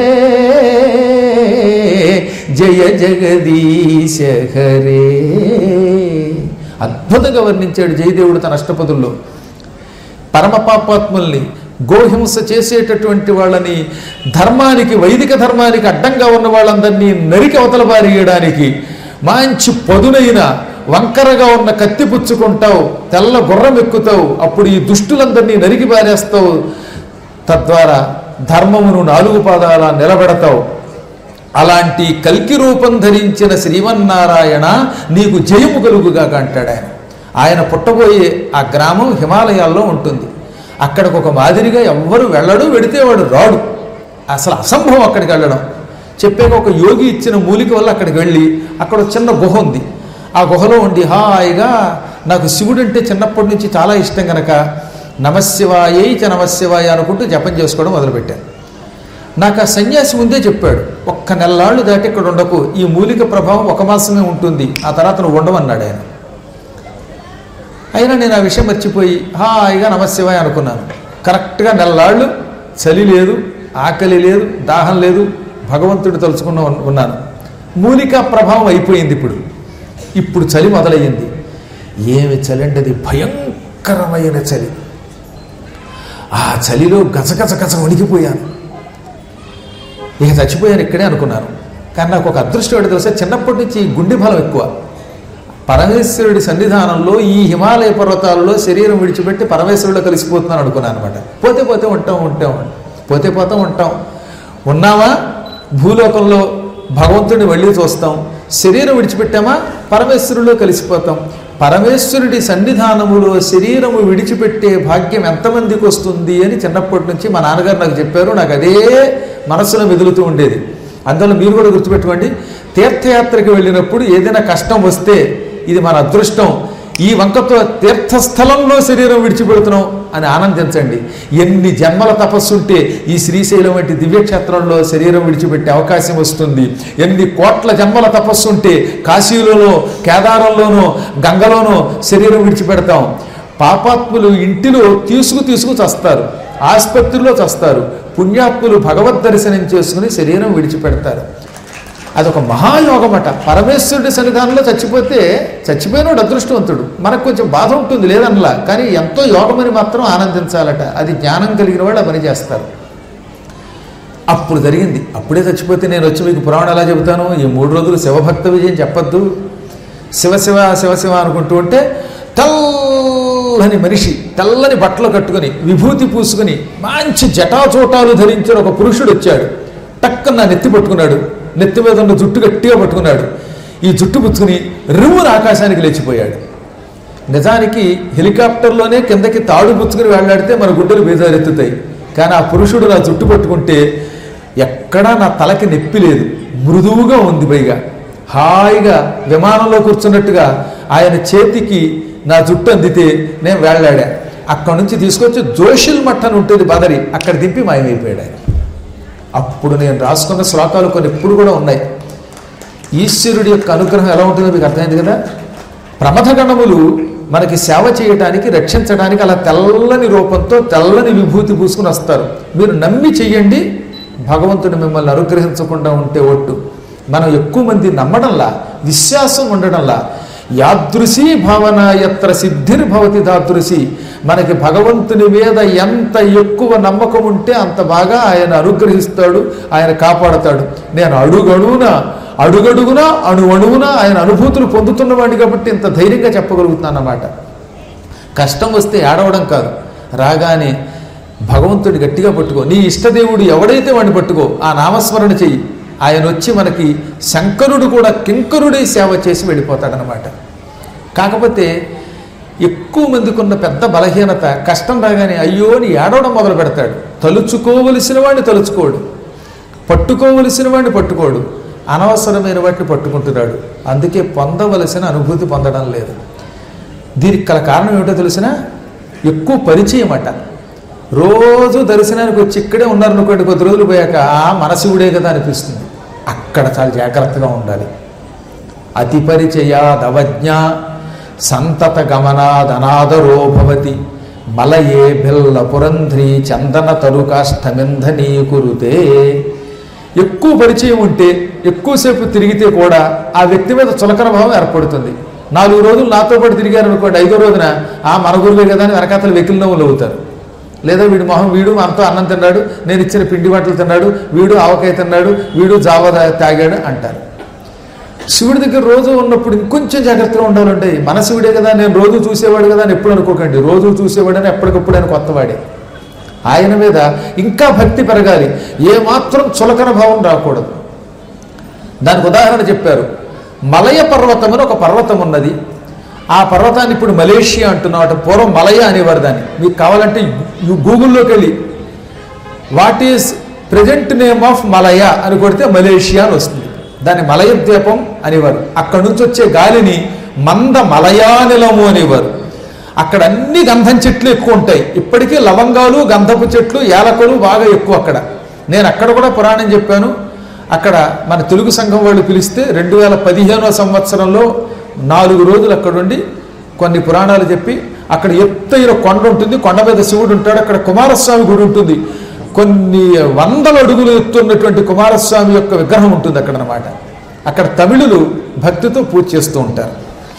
జయ జగదీశ హరే అద్భుతంగా వర్ణించాడు జయదేవుడు తన అష్టపదుల్లో పరమ పాపాత్ముల్ని గోహింస చేసేటటువంటి వాళ్ళని ధర్మానికి వైదిక ధర్మానికి అడ్డంగా ఉన్న వాళ్ళందరినీ నరికి అవతల పారేయడానికి మంచి పదునైన వంకరగా ఉన్న కత్తి పుచ్చుకుంటావు తెల్ల గుర్రం ఎక్కుతావు అప్పుడు ఈ దుష్టులందరినీ నరికి పారేస్తావు తద్వారా ధర్మమును నాలుగు పాదాల నిలబెడతావు అలాంటి కల్కి రూపం ధరించిన శ్రీమన్నారాయణ నీకు జయము కలుగుగాక అంటాడు ఆయన ఆయన పుట్టబోయే ఆ గ్రామం హిమాలయాల్లో ఉంటుంది అక్కడికి ఒక మాదిరిగా ఎవ్వరు వెళ్ళడు వెడితే వాడు రాడు అసలు అసంభవం అక్కడికి వెళ్ళడం చెప్పాక ఒక యోగి ఇచ్చిన మూలిక వల్ల అక్కడికి వెళ్ళి అక్కడ ఒక చిన్న గుహ ఉంది ఆ గుహలో ఉండి హాయిగా నాకు శివుడు అంటే చిన్నప్పటి నుంచి చాలా ఇష్టం కనుక నమశివాయై చ నమశివాయ అనుకుంటూ జపం చేసుకోవడం మొదలుపెట్టాను నాకు ఆ సన్యాసి ముందే చెప్పాడు ఒక్క నెల్లాళ్ళు దాటి ఇక్కడ ఉండకు ఈ మూలిక ప్రభావం ఒక మాసమే ఉంటుంది ఆ తర్వాత నువ్వు ఉండమన్నాడు ఆయన అయినా నేను ఆ విషయం మర్చిపోయి హాయిగా నమశివాయ అనుకున్నాను కరెక్ట్గా నెల్లాళ్ళు చలి లేదు ఆకలి లేదు దాహం లేదు భగవంతుడు తలుచుకున్న ఉన్- ఉన్నాను మూలికా ప్రభావం అయిపోయింది ఇప్పుడు ఇప్పుడు చలి మొదలయ్యింది ఏమి చలి అంటే అది భయంకరమైన చలి ఆ చలిలో గజగజ గజ వణికిపోయాను ఇక చచ్చిపోయాను ఇక్కడే అనుకున్నాను కానీ నాకు ఒక అదృష్టం ఏంటో తెలుసా చిన్నప్పటి నుంచి ఈ గుండె బలం ఎక్కువ పరమేశ్వరుడి సన్నిధానంలో ఈ హిమాలయ పర్వతాలలో శరీరం విడిచిపెట్టి పరమేశ్వరుడిలో కలిసిపోతున్నాను అనుకున్నాను అనమాట పోతే పోతే ఉంటాం ఉంటాం పోతే పోతాం ఉంటాం ఉన్నామా భూలోకంలో భగవంతుడిని వెళ్ళి చూస్తాం శరీరం విడిచిపెట్టామా పరమేశ్వరుడిలో కలిసిపోతాం పరమేశ్వరుడి సన్నిధానములో శరీరము విడిచిపెట్టే భాగ్యం ఎంతమందికి వస్తుంది అని చిన్నప్పటి నుంచి మా నాన్నగారు నాకు చెప్పారు నాకు అదే మనసులో మెదులుతూ ఉండేది అందువల్ల మీరు కూడా గుర్తుపెట్టుకోండి తీర్థయాత్రకి వెళ్ళినప్పుడు ఏదైనా కష్టం వస్తే ఇది మన అదృష్టం ఈ వంకతో తీర్థస్థలంలో శరీరం విడిచిపెడుతున్నాం అని ఆనందించండి ఎన్ని జన్మల తపస్సుంటే ఈ శ్రీశైలం వంటి దివ్యక్షేత్రంలో శరీరం విడిచిపెట్టే అవకాశం వస్తుంది ఎన్ని కోట్ల జన్మల తపస్సుంటే కాశీలోనో కేదారంలోనో గంగలోనో శరీరం విడిచిపెడతాం పాపాత్ములు ఇంటిలో తీసుకు తీసుకు చస్తారు ఆసుపత్రిలో చస్తారు పుణ్యాత్ములు భగవద్ దర్శనం చేసుకుని శరీరం విడిచిపెడతారు అదొక మహాయోగమట పరమేశ్వరుడి సన్నిధానంలో చచ్చిపోతే చచ్చిపోయినోడు అదృష్టవంతుడు మనకు కొంచెం బాధ ఉంటుంది లేదనలా కానీ ఎంతో యోగమని మాత్రం ఆనందించాలట అది జ్ఞానం కలిగిన వాళ్ళు ఆ పని చేస్తారు అప్పుడు జరిగింది అప్పుడే చచ్చిపోతే నేను వచ్చి మీకు పురాణం ఎలా చెబుతాను ఈ మూడు రోజులు శివభక్త విజయం చెప్పొద్దు శివ శివ శివ శివ అనుకుంటూ ఉంటే తెల్లని మనిషి తెల్లని బట్టలు కట్టుకుని విభూతి పూసుకుని మంచి జటాచూటాలు ధరించిన ఒక పురుషుడు వచ్చాడు టక్కన నా నెత్తి పట్టుకున్నాడు నెత్తి మీద ఉన్న జుట్టు గట్టిగా పట్టుకున్నాడు ఈ జుట్టు పుచ్చుకుని రివ్వున ఆకాశానికి లేచిపోయాడు నిజానికి హెలికాప్టర్లోనే కిందకి తాడు పుచ్చుకుని వెళ్ళాడితే మన గుడ్డలు బేజారెత్తుతాయి కానీ ఆ పురుషుడు నా జుట్టు పట్టుకుంటే ఎక్కడా నా తలకి నొప్పి లేదు మృదువుగా ఉంది పైగా హాయిగా విమానంలో కూర్చున్నట్టుగా ఆయన చేతికి నా జుట్టు అందితే నేను వేళ్లాడా అక్కడ నుంచి తీసుకొచ్చి జోషిల్ మఠ్ అని ఉంటుంది బదరి అక్కడ దింపి మాయమైపోయాడు ఆయన అప్పుడు నేను రాసుకున్న శ్లోకాలు కొన్ని ఇప్పుడు కూడా ఉన్నాయి ఈశ్వరుడి యొక్క అనుగ్రహం ఎలా ఉంటుందో మీకు అర్థమైంది కదా ప్రమథగణములు మనకి సేవ చేయటానికి రక్షించడానికి అలా తెల్లని రూపంతో తెల్లని విభూతి పూసుకుని వస్తారు మీరు నమ్మి చెయ్యండి భగవంతుడు మిమ్మల్ని అనుగ్రహించకుండా ఉంటే ఒట్టు మనం ఎక్కువ మంది నమ్మడంలా విశ్వాసం ఉండడంలా యాదృశీ భావన ఎత్ర సిద్ధిర్భవతి దాదృశి మనకి భగవంతుని మీద ఎంత ఎక్కువ నమ్మకం ఉంటే అంత బాగా ఆయన అనుగ్రహిస్తాడు ఆయన కాపాడతాడు నేను అడుగడుగున అడుగడుగున అణు అణువున ఆయన అనుభూతులు పొందుతున్నవాడిని కాబట్టి ఇంత ధైర్యంగా చెప్పగలుగుతున్నాను అన్నమాట కష్టం వస్తే ఏడవడం కాదు రాగానే భగవంతుడి గట్టిగా పట్టుకో నీ ఇష్టదేవుడు ఎవడైతే వాడిని పట్టుకో ఆ నామస్మరణ చెయ్యి ఆయన వచ్చి మనకి శంకరుడు కూడా కింకరుడే సేవ చేసి వెళ్ళిపోతాడనమాట కాకపోతే ఎక్కువ మందికి ఉన్న పెద్ద బలహీనత కష్టం రాగానే అయ్యో అని ఏడవడం మొదలు పెడతాడు తలుచుకోవలసిన వాడిని తలుచుకోడు పట్టుకోవలసిన వాడిని పట్టుకోడు అనవసరమైన వాటిని పట్టుకుంటున్నాడు అందుకే పొందవలసిన అనుభూతి పొందడం లేదు దీనికి గల కారణం ఏమిటో తెలిసిన ఎక్కువ పరిచయం అట రోజు దర్శనానికి వచ్చి ఇక్కడే ఉన్నారనుకోండి కొద్ది రోజులు పోయాక ఆ మనశివుడే కదా అనిపిస్తుంది అక్కడ చాలా జాగ్రత్తగా ఉండాలి అతి పరిచయాదవజ్ఞ సంతత గమనాదనాదరో భవతి మలయే బిల్ల పురంధ్రి చందన తరుకాష్టమింధనీ కురుతే ఎక్కువ పరిచయం ఉంటే ఎక్కువసేపు తిరిగితే కూడా ఆ వ్యక్తి మీద చులకన భావం ఏర్పడుతుంది నాలుగు రోజులు నాతో పాటు తిరిగారు అనుకోండి ఐదో రోజున ఆ మన గురువే కదా అని వెనకాతలు వెకిలి నవ్వులు అవుతారు లేదా వీడు మొహం వీడు మనతో అన్నం తిన్నాడు నేను ఇచ్చిన పిండి వంటలు తిన్నాడు వీడు ఆవకాయ తిన్నాడు వీడు జావ తా- తాగాడు అంటారు శివుడి దగ్గర రోజు ఉన్నప్పుడు ఇంకొంచెం జాగ్రత్తగా ఉండాలంటే మన శివుడే కదా నేను రోజు చూసేవాడు కదా అని ఎప్పుడు అనుకోకండి రోజు చూసేవాడని ఎప్పటికప్పుడు ఆయన కొత్తవాడే ఆయన మీద ఇంకా భక్తి పెరగాలి ఏమాత్రం చులకన భావం రాకూడదు దానికి ఉదాహరణ చెప్పారు మలయ పర్వతం అని ఒక పర్వతం ఉన్నది ఆ పర్వతాన్ని ఇప్పుడు మలేషియా అంటున్నాం పూర్వం మలయ అనేవారు దాన్ని మీకు కావాలంటే యు- గూగుల్లోకి వెళ్ళి what is present name of Malaya అని కొడితే మలేషియా అని వస్తుంది దాన్ని మలయ ద్వీపం అనేవారు అక్కడి నుంచి వచ్చే గాలిని మంద మలయానిలము అనేవారు అక్కడ అన్ని గంధం చెట్లు ఎక్కువ ఉంటాయి ఇప్పటికీ లవంగాలు గంధపు చెట్లు యాలకులు బాగా ఎక్కువ అక్కడ నేను అక్కడ కూడా పురాణం చెప్పాను అక్కడ మన తెలుగు సంఘం వాళ్ళు పిలిస్తే రెండు వేల పదిహేనో సంవత్సరంలో నాలుగు రోజులు అక్కడ ఉండి కొన్ని పురాణాలు చెప్పి అక్కడ ఎత్తైన కొండ ఉంటుంది కొండ మీద శివుడు ఉంటాడు అక్కడ కుమారస్వామి గుడి ఉంటుంది కొన్ని వందల అడుగులు ఎత్తున్నటువంటి కుమారస్వామి యొక్క విగ్రహం ఉంటుంది అక్కడ అనమాట అక్కడ తమిళులు భక్తితో పూజ చేస్తూ ఉంటారు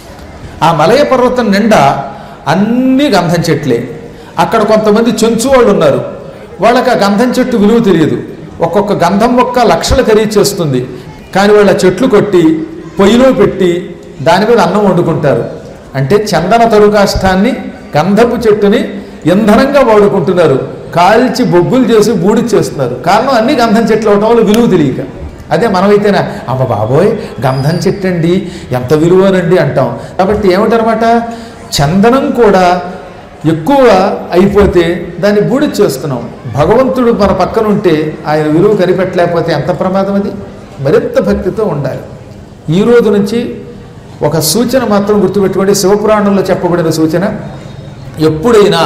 ఆ మలయ పర్వతం నిండా అన్ని గంధం చెట్లే అక్కడ కొంతమంది చెంచు వాళ్ళు ఉన్నారు వాళ్ళకి ఆ గంధం చెట్టు విలువ తెలియదు ఒక్కొక్క గంధం మొక్క లక్షలు ఖరీదు చేస్తుంది కానీ వాళ్ళ చెట్లు కొట్టి పొయ్యిలో పెట్టి దాని మీద అన్నం వండుకుంటారు అంటే చందన తరుకాష్టాన్ని గంధపు చెట్టుని ఇంధనంగా వాడుకుంటున్నారు కాల్చి బొగ్గులు చేసి బూడి చేస్తున్నారు కారణం అన్ని గంధం చెట్లు అవటం వల్ల విలువ తెలియక అదే మనమైతేనా అమ్మ బాబోయ్ గంధం చెట్టండి ఎంత విలువనండి అంటాం కాబట్టి ఏమిటనమాట చందనం కూడా ఎక్కువ అయిపోతే దాన్ని బూడి చేస్తున్నాం భగవంతుడు మన పక్కన ఉంటే ఆయన విలువ కనిపెట్టలేకపోతే ఎంత ప్రమాదం అది మరింత భక్తితో ఉండాలి ఈ రోజు నుంచి ఒక సూచన మాత్రం గుర్తుపెట్టుకోండి శివపురాణంలో చెప్పబడిన సూచన ఎప్పుడైనా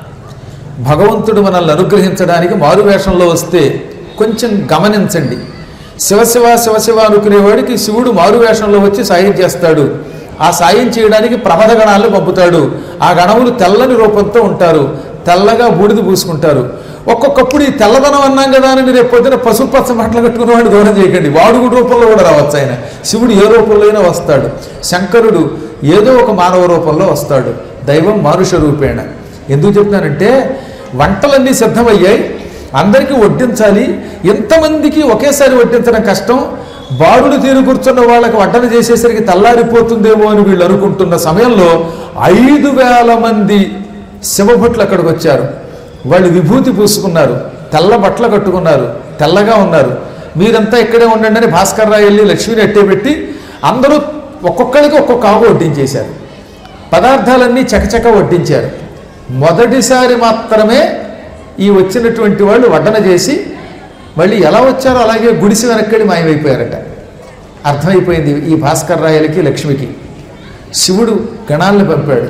భగవంతుడు మనల్ని అనుగ్రహించడానికి మారువేషంలో వస్తే కొంచెం గమనించండి శివశివ శివశివ అనుకునేవాడికి శివుడు మారువేషంలో వచ్చి సాయం చేస్తాడు ఆ సాయం చేయడానికి ప్రమద గణాలను పంపుతాడు ఆ గణములు తెల్లని రూపంతో ఉంటారు తెల్లగా బూడిద పూసుకుంటారు ఒక్కొక్కప్పుడు ఈ తెల్లదనం అన్నాం కదా అని రేపు పొద్దున పసుపు పచ్చ బట్టలు కట్టుకున్న వాడిని దూరం చేయకండి వాడుగుడు రూపంలో కూడా రావచ్చు ఆయన శివుడు ఏ రూపంలో అయినా వస్తాడు శంకరుడు ఏదో ఒక మానవ రూపంలో వస్తాడు దైవం మానుష రూపేణ ఎందుకు చెప్తున్నానంటే వంటలన్నీ సిద్ధమయ్యాయి అందరికీ వడ్డించాలి ఎంతమందికి ఒకేసారి వడ్డించడం కష్టం బారులు తీరు కూర్చున్న వాళ్ళకి వడ్డన చేసేసరికి తెల్లారిపోతుందేమో అని వీళ్ళు అనుకుంటున్న సమయంలో ఐదు వేల మంది శివభట్లు అక్కడికి వచ్చారు వాళ్ళు విభూతి పూసుకున్నారు తెల్ల బట్టలు కట్టుకున్నారు తెల్లగా ఉన్నారు మీరంతా ఇక్కడే ఉండండి అని భాస్కర్ రావు వెళ్ళి లక్ష్మిని ఎట్టే పెట్టి అందరూ ఒక్కొక్కరికి ఒక్కొక్క ఆకు వడ్డించేశారు పదార్థాలన్నీ చకచక వడ్డించారు మొదటిసారి మాత్రమే ఈ వచ్చినటువంటి వాళ్ళు వడ్డన చేసి మళ్ళీ ఎలా వచ్చారో అలాగే గుడిసి వెనక్కడి మాయమైపోయారట అర్థమైపోయింది ఈ భాస్కర్ రాయలకి లక్ష్మికి శివుడు గణాలను పంపాడు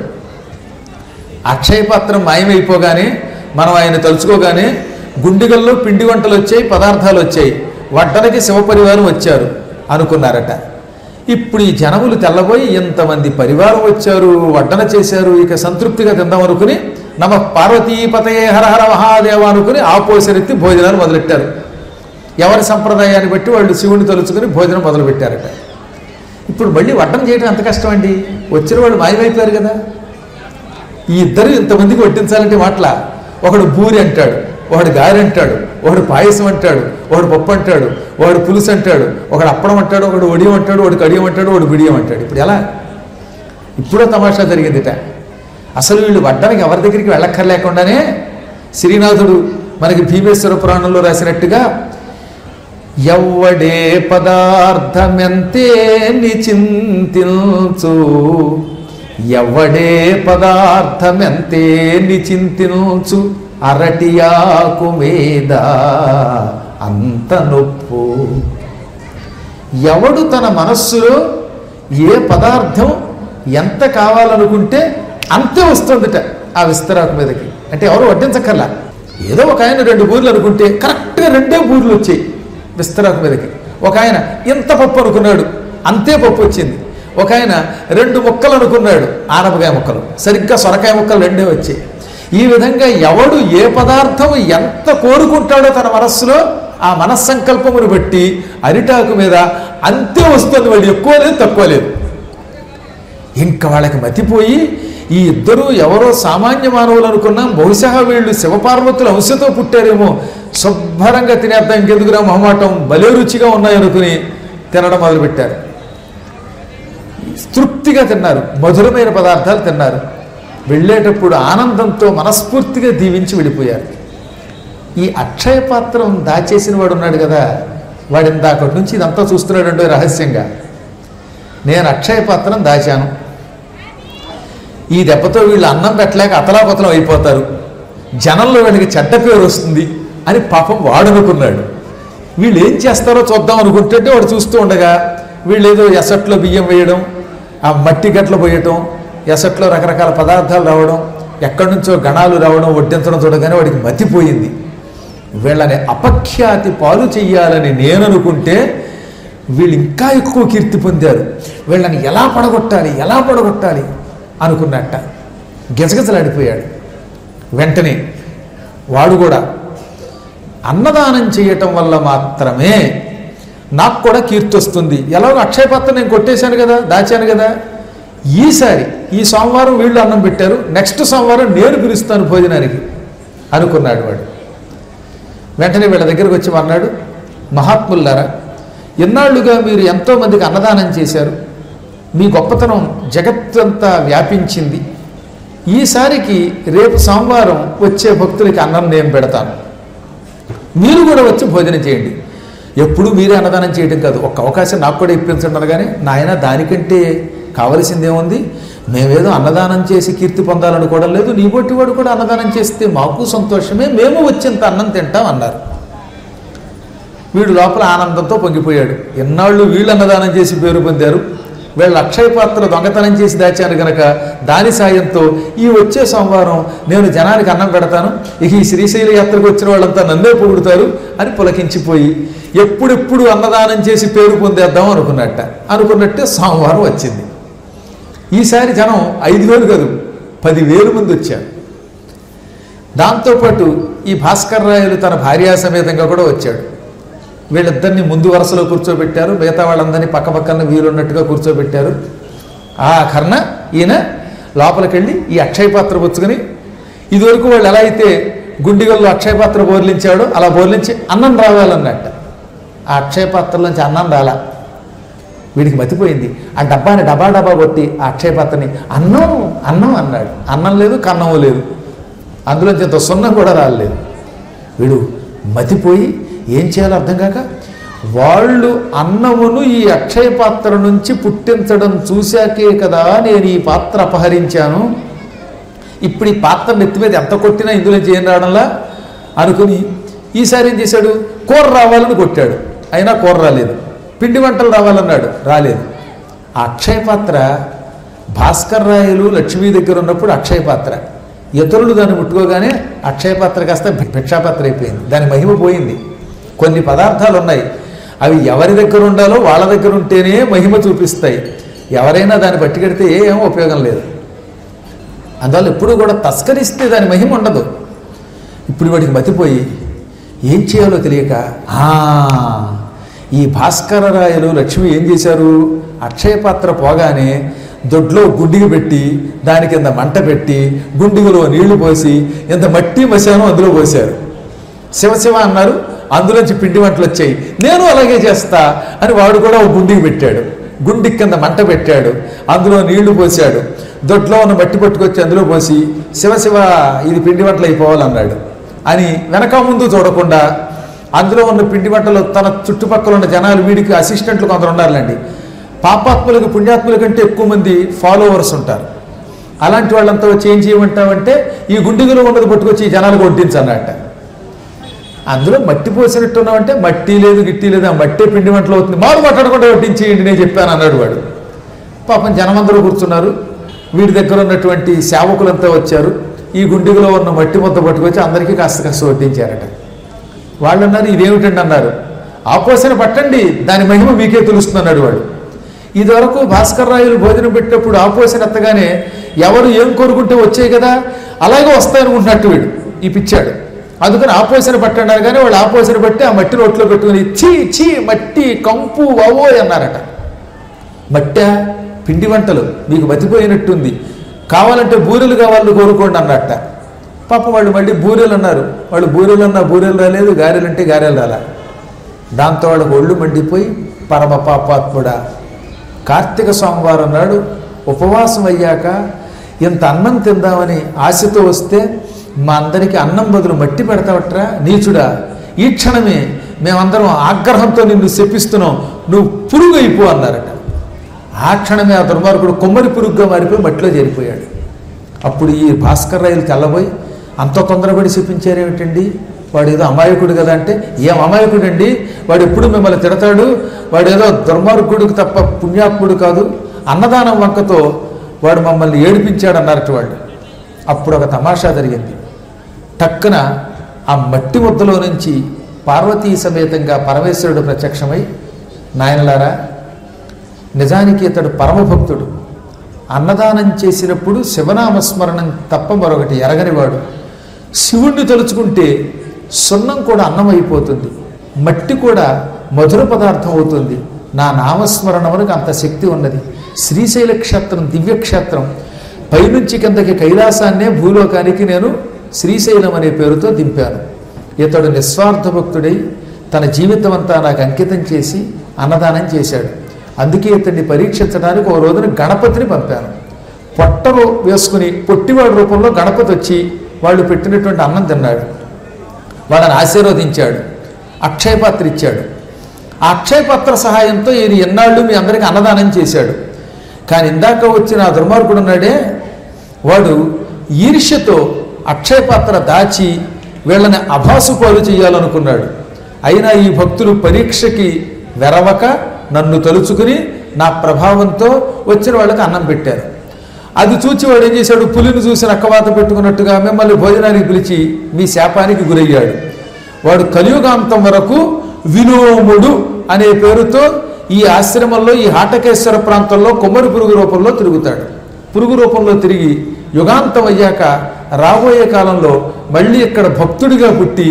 అక్షయపాత్రం మాయమైపోగానే మనం ఆయన తలుచుకోగానే గుండిగల్లో పిండి వంటలు వచ్చాయి పదార్థాలు వచ్చాయి వడ్డనకి శివపరివారం వచ్చారు అనుకున్నారట ఇప్పుడు ఈ జనములు తెల్లబోయి ఎంతమంది పరివారం వచ్చారు వడ్డన చేశారు ఇక సంతృప్తిగా తిందాం అనుకుని నమ పార్వతీపతయే హరహర మహాదేవ అనుకుని ఆపోసరెత్తి భోజనాలు మొదలెట్టారు ఎవరి సంప్రదాయాన్ని బట్టి వాళ్ళు శివుని తలుచుకుని భోజనం మొదలుపెట్టారట ఇప్పుడు మళ్ళీ వడ్డన చేయడం ఎంత కష్టం అండి వచ్చిన వాళ్ళు మాయమైపోయారు కదా ఈ ఇద్దరు ఇంతమందికి వడ్డించాలంటే మాటల ఒకడు బూరి అంటాడు ఒకడు గారి అంటాడు ఒకడు పాయసం అంటాడు ఒకడు పప్పు అంటాడు ఒకడు పులుసు అంటాడు ఒకడు అప్పడం అంటాడు ఒకడు ఒడియం అంటాడు ఒకడు కడియం అంటాడు ఒకడు బిడియం అంటాడు ఇప్పుడు ఎలా ఇప్పుడో తమాషా జరిగిందిట అసలు వీళ్ళు వడ్డానికి ఎవరి దగ్గరికి వెళ్ళక్కర్లేకుండానే శ్రీనాథుడు మనకి భీమేశ్వర పురాణంలో రాసినట్టుగా ఎవ్వడే పదార్థమెంతే నిచింతించు ఎవ్వడే పదార్థమెంతే నిచింతించు అరటియాకు మీద అంత నొప్పు ఎవడు తన మనస్సులో ఏ పదార్థం ఎంత కావాలనుకుంటే అంతే వస్తుందిట ఆ విస్తరాకు మీదకి అంటే ఎవరు వడ్డించక్కర్లా ఏదో ఒక ఆయన రెండు బూర్లు అనుకుంటే కరెక్ట్గా రెండే బూర్లు వచ్చాయి విస్తరాకు మీదకి ఒక ఆయన ఇంత పప్పు అనుకున్నాడు అంతే పప్పు వచ్చింది ఒక ఆయన రెండు ముక్కలు అనుకున్నాడు ఆనపకాయ ముక్కలు సరిగ్గా సొరకాయ ముక్కలు రెండే వచ్చాయి ఈ విధంగా ఎవడు ఏ పదార్థం ఎంత కోరుకుంటాడో తన మనస్సులో ఆ మనస్సంకల్పమును బట్టి అరిటాకు మీద అంతే వస్తుంది వాడు ఎక్కువ లేదు తక్కువ లేదు ఇంకా వాళ్ళకి మతిపోయి ఈ ఇద్దరు ఎవరో సామాన్య మానవులు అనుకున్నాం బహుశా వీళ్ళు శివపార్వతుల అంశతో పుట్టారేమో శుభ్రంగా తినేద్దాం ఇంకెందుకురా మొహమాటం భలే రుచిగా ఉన్నాయనుకుని తినడం మొదలుపెట్టారు తృప్తిగా తిన్నారు మధురమైన పదార్థాలు తిన్నారు వెళ్ళేటప్పుడు ఆనందంతో మనస్ఫూర్తిగా దీవించి వెళ్ళిపోయారు ఈ అక్షయ పాత్రం దాచేసిన వాడు ఉన్నాడు కదా వాడు ఇందాకటి నుంచి ఇదంతా చూస్తున్నాడు రహస్యంగా నేను అక్షయ పాత్రం దాచాను ఈ దెబ్బతో వీళ్ళు అన్నం పెట్టలేక అతలాపతలం అయిపోతారు జనంలో వీళ్ళకి చెడ్డ పేరు వస్తుంది అని పాపం వాడు అనుకున్నాడు వీళ్ళు ఏం చేస్తారో చూద్దాం అనుకుంటుంటే వాడు చూస్తూ ఉండగా వీళ్ళు ఏదో ఎసట్లో బియ్యం వేయడం ఆ మట్టి గట్ల పోయటం ఎసట్లో రకరకాల పదార్థాలు రావడం ఎక్కడి నుంచో గణాలు రావడం వడ్డించడం చూడగానే వాడికి మతిపోయింది వీళ్ళని అపఖ్యాతి పాలు చెయ్యాలని నేను అనుకుంటే వీళ్ళు ఇంకా ఎక్కువ కీర్తి పొందారు వీళ్ళని ఎలా పడగొట్టాలి ఎలా పడగొట్టాలి అనుకున్నట్ట గజగజలాడిపోయాడు వెంటనే వాడు కూడా అన్నదానం చేయటం వల్ల మాత్రమే నాకు కూడా కీర్తి వస్తుంది ఎలాగో అక్షయపాత్ర నేను కొట్టేశాను కదా దాచాను కదా ఈసారి ఈ సోమవారం వీళ్ళు అన్నం పెట్టారు నెక్స్ట్ సోమవారం నేను పిలుస్తాను భోజనానికి అనుకున్నాడు వాడు వెంటనే వీళ్ళ దగ్గరకు వచ్చి అన్నాడు మహాత్ముల్లారా ఎన్నాళ్ళుగా మీరు ఎంతోమందికి అన్నదానం చేశారు మీ గొప్పతనం జగత్తంతా వ్యాపించింది ఈసారికి రేపు సోమవారం వచ్చే భక్తులకి అన్నం నేను పెడతాను మీరు కూడా వచ్చి భోజనం చేయండి ఎప్పుడు మీరే అన్నదానం చేయడం కాదు ఒక్క అవకాశం నాకు కూడా ఇప్పించండి అనగానే నాయన దానికంటే కావలసిందేముంది మేమేదో అన్నదానం చేసి కీర్తి పొందాలనుకోవడం లేదు నీ బొట్టి వాడు కూడా అన్నదానం చేస్తే మాకు సంతోషమే మేము వచ్చేంత అన్నం తింటాం అన్నారు వీడు లోపల ఆనందంతో పొంగిపోయాడు ఎన్నాళ్ళు వీళ్ళు అన్నదానం చేసి పేరు పొందారు వీళ్ళ అక్షయ పాత్ర దొంగతనం చేసి దాచాను గనక దాని సాయంతో ఈ వచ్చే సోమవారం నేను జనానికి అన్నం పెడతాను ఇక ఈ శ్రీశైల యాత్రకు వచ్చిన వాళ్ళంతా నన్నే పొగుడుతారు అని పులకించిపోయి ఎప్పుడెప్పుడు అన్నదానం చేసి పేరు పొందేద్దాం అనుకున్నట్ట అనుకున్నట్టే సోమవారం వచ్చింది ఈసారి జనం ఐదు వేలు కాదు పదివేలు మంది వచ్చారు దాంతోపాటు ఈ భాస్కర్ రాయలు తన భార్యా సమేతంగా కూడా వచ్చాడు వీళ్ళిద్దరిని ముందు వరుసలో కూర్చోబెట్టారు మిగతా వాళ్ళందరినీ పక్క పక్కన వీలున్నట్టుగా కూర్చోబెట్టారు ఆ కర్ణ ఈయన లోపలికి వెళ్ళి ఈ అక్షయ పాత్ర పుచ్చుకొని ఇదివరకు వాళ్ళు ఎలా అయితే గుండిగల్లో అక్షయ పాత్ర బోర్లించాడో అలా బోర్లించి అన్నం రావాలన్నట్ట ఆ అక్షయ పాత్రలోంచి అన్నం రాలా వీడికి మతిపోయింది ఆ డబ్బాని డబ్బా డబ్బా కొట్టి ఆ అక్షయ పాత్రని అన్నం అన్నం అన్నాడు అన్నం లేదు కన్నం లేదు అందులోంచి ఇంత సున్నం కూడా రాలేదు వీడు మతిపోయి ఏం చేయాలో అర్థం కాక వాళ్ళు అన్నమును ఈ అక్షయ పాత్ర నుంచి పుట్టించడం చూశాకే కదా నేను ఈ పాత్ర అపహరించాను ఇప్పుడు ఈ పాత్ర నెత్తి మీద ఎంత కొట్టినా ఇందులోంచి ఏం రావడంలా అనుకుని ఈసారి ఏం చేశాడు కూర రావాలని కొట్టాడు అయినా కూర రాలేదు పిండి వంటలు రావాలన్నాడు రాలేదు ఆ అక్షయ పాత్ర భాస్కర్ రాయలు లక్ష్మీ దగ్గర ఉన్నప్పుడు అక్షయ పాత్ర ఇతరులు దాన్ని ముట్టుకోగానే అక్షయ పాత్ర కాస్త భిక్షాపాత్ర అయిపోయింది దాని మహిమ పోయింది కొన్ని పదార్థాలు ఉన్నాయి అవి ఎవరి దగ్గర ఉండాలో వాళ్ళ దగ్గర ఉంటేనే మహిమ చూపిస్తాయి ఎవరైనా దాన్ని పట్టుకెడితే ఏం ఉపయోగం లేదు అందువల్ల ఎప్పుడు కూడా తస్కరిస్తే దాని మహిమ ఉండదు ఇప్పుడు వాడికి మతిపోయి ఏం చేయాలో తెలియక "ఆ, ఈ భాస్కర రాయలు లక్ష్మి ఏం చేశారు అక్షయ పాత్ర పోగానే దొడ్లో గుండిగ పెట్టి దాని కింద మంట పెట్టి గుండిగలో నీళ్లు పోసి ఇంత మట్టి మశానం అందులో పోశారు శివ శివ అన్నారు అందులోంచి పిండి వంటలు వచ్చాయి నేను అలాగే చేస్తా అని వాడు కూడా ఒక గుండికి పెట్టాడు గుండి కింద మంట పెట్టాడు అందులో నీళ్లు పోసాడు దొడ్లో ఉన్న మట్టి పట్టుకొచ్చి అందులో పోసి శివ శివ ఇది పిండి వంటలు అయిపోవాలన్నాడు అని వెనక ముందు చూడకుండా అందులో ఉన్న పిండి వంటలు తన చుట్టుపక్కల ఉన్న జనాలు వీడికి అసిస్టెంట్లు కొందరు ఉన్నారులేండి పాపాత్ములకు పుణ్యాత్ముల కంటే ఎక్కువ మంది ఫాలోవర్స్ ఉంటారు అలాంటి వాళ్ళంతా వచ్చి ఏం చేయమంటావంటే ఈ గుండిగలో ఉన్నది పట్టుకొచ్చి ఈ జనాలకు వడ్డించన్నట్ట అందులో మట్టి పోసినట్టున్నామంటే మట్టి లేదు గిట్టి లేదు ఆ మట్టే పిండి వంటలు అవుతుంది మారు మాట్లాడకుండా వడ్డించేయండి నేను చెప్పాను అన్నాడు వాడు పాపం జనమందరూ కూర్చున్నారు వీడి దగ్గర ఉన్నటువంటి సేవకులంతా వచ్చారు ఈ గుండిగలో ఉన్న మట్టి ముద్ద పట్టుకొచ్చి అందరికీ కాస్త కాస్త వడ్డించారట వాళ్ళు అన్నారు ఇదేమిటండి అన్నారు ఆపోసన పట్టండి దాని మహిమ మీకే తెలుస్తుంది అన్నాడు వాడు ఇదివరకు భాస్కర్ రాయులు భోజనం పెట్టినప్పుడు ఆపోసన ఎత్తగానే ఎవరు ఏం కోరుకుంటే వచ్చాయి కదా అలాగే వస్తాయనుకుంటున్నట్టు వీడు ఈ పిచ్చాడు అందుకని ఆపోసన పట్టండి అనగానే వాళ్ళు ఆపోసన పట్టి ఆ మట్టి నోట్లో పెట్టుకుని చీ చీ మట్టి కంపు వవో అన్నారట మట్టా పిండి వంటలు మీకు మతిపోయినట్టుంది కావాలంటే బూరెలు కావాలని కోరుకోండి అన్నట్ట పాపం వాళ్ళు మళ్ళీ బూరెలు అన్నారు వాళ్ళు బూరెలు అన్నా బూరెలు రాలేదు గారెలు అంటే గారెలు రాలా దాంతో వాళ్ళకు ఒళ్ళు మండిపోయి పరమ పాపాత్ముడా కార్తీక సోమవారం నాడు ఉపవాసం అయ్యాక ఇంత అన్నం తిందామని ఆశతో వస్తే మా అందరికీ అన్నం బదులు మట్టి పెడతావట్రా నీచుడా ఈ క్షణమే మేమందరం ఆగ్రహంతో నిన్ను శపిస్తున్నాం నువ్వు పురుగు అయిపో అన్నారట ఆ క్షణమే ఆ దుర్మార్గుడు కొమ్మరి పురుగుగా మారిపోయి మట్టిలో చేరిపోయాడు అప్పుడు ఈ భాస్కర్ రైలు తెల్లబోయి అంత తొందరపడి చూపించారేమిటండి వాడు ఏదో అమాయకుడు కదా అంటే ఏం అమాయకుడండి వాడు ఎప్పుడు మిమ్మల్ని తిడతాడు వాడు ఏదో దుర్మార్గుడికి తప్ప పుణ్యాత్ముడు కాదు అన్నదానం వంకతో వాడు మమ్మల్ని ఏడిపించాడు అన్నారట వాళ్ళు అప్పుడు ఒక తమాషా జరిగింది టక్కున ఆ మట్టి ముద్దలో నుంచి పార్వతీ సమేతంగా పరమేశ్వరుడు ప్రత్యక్షమై నాయనలారా నిజానికి ఇతడు పరమభక్తుడు అన్నదానం చేసినప్పుడు శివనామస్మరణం తప్ప మరొకటి ఎరగనివాడు శివుణ్ణి తలుచుకుంటే సున్నం కూడా అన్నం అయిపోతుంది మట్టి కూడా మధుర పదార్థం అవుతుంది నా నామస్మరణమునకు అంత శక్తి ఉన్నది శ్రీశైల క్షేత్రం దివ్యక్షేత్రం పైనుంచి కిందకి కైలాసాన్నే భూలోకానికి నేను శ్రీశైలం అనే పేరుతో దింపాను ఇతడు నిస్వార్థ భక్తుడై తన జీవితం అంతా నాకు అంకితం చేసి అన్నదానం చేశాడు అందుకే ఇతన్ని పరీక్షించడానికి ఓ రోజున గణపతిని పంపాను పొట్టలో వేసుకుని పొట్టివాడి రూపంలో గణపతి వచ్చి వాళ్ళు పెట్టినటువంటి అన్నం తిన్నాడు వాళ్ళని ఆశీర్వదించాడు అక్షయపాత్ర ఇచ్చాడు ఆ అక్షయపాత్ర సహాయంతో ఈయన ఎన్నాళ్ళు మీ అందరికీ అన్నదానం చేశాడు కానీ ఇందాక వచ్చిన ఆ దుర్మార్గుడు ఉన్నాడే వాడు ఈర్ష్యతో అక్షయపాత్ర దాచి వీళ్ళని అభాసు పాలు చేయాలనుకున్నాడు అయినా ఈ భక్తులు పరీక్షకి వెరవక నన్ను తలుచుకుని నా ప్రభావంతో వచ్చిన వాళ్ళకి అన్నం పెట్టారు అది చూచి వాడు ఏం చేశాడు పులిని చూసి నక్కవాత పెట్టుకున్నట్టుగా మిమ్మల్ని భోజనానికి పిలిచి మీ శాపానికి గురయ్యాడు వాడు కలియుగాంతం వరకు విలోముడు అనే పేరుతో ఈ ఆశ్రమంలో ఈ హాటకేశ్వర ప్రాంతంలో కొమ్మరి పురుగు రూపంలో తిరుగుతాడు పురుగు రూపంలో తిరిగి యుగాంతం అయ్యాక రాబోయే కాలంలో మళ్ళీ ఇక్కడ భక్తుడిగా పుట్టి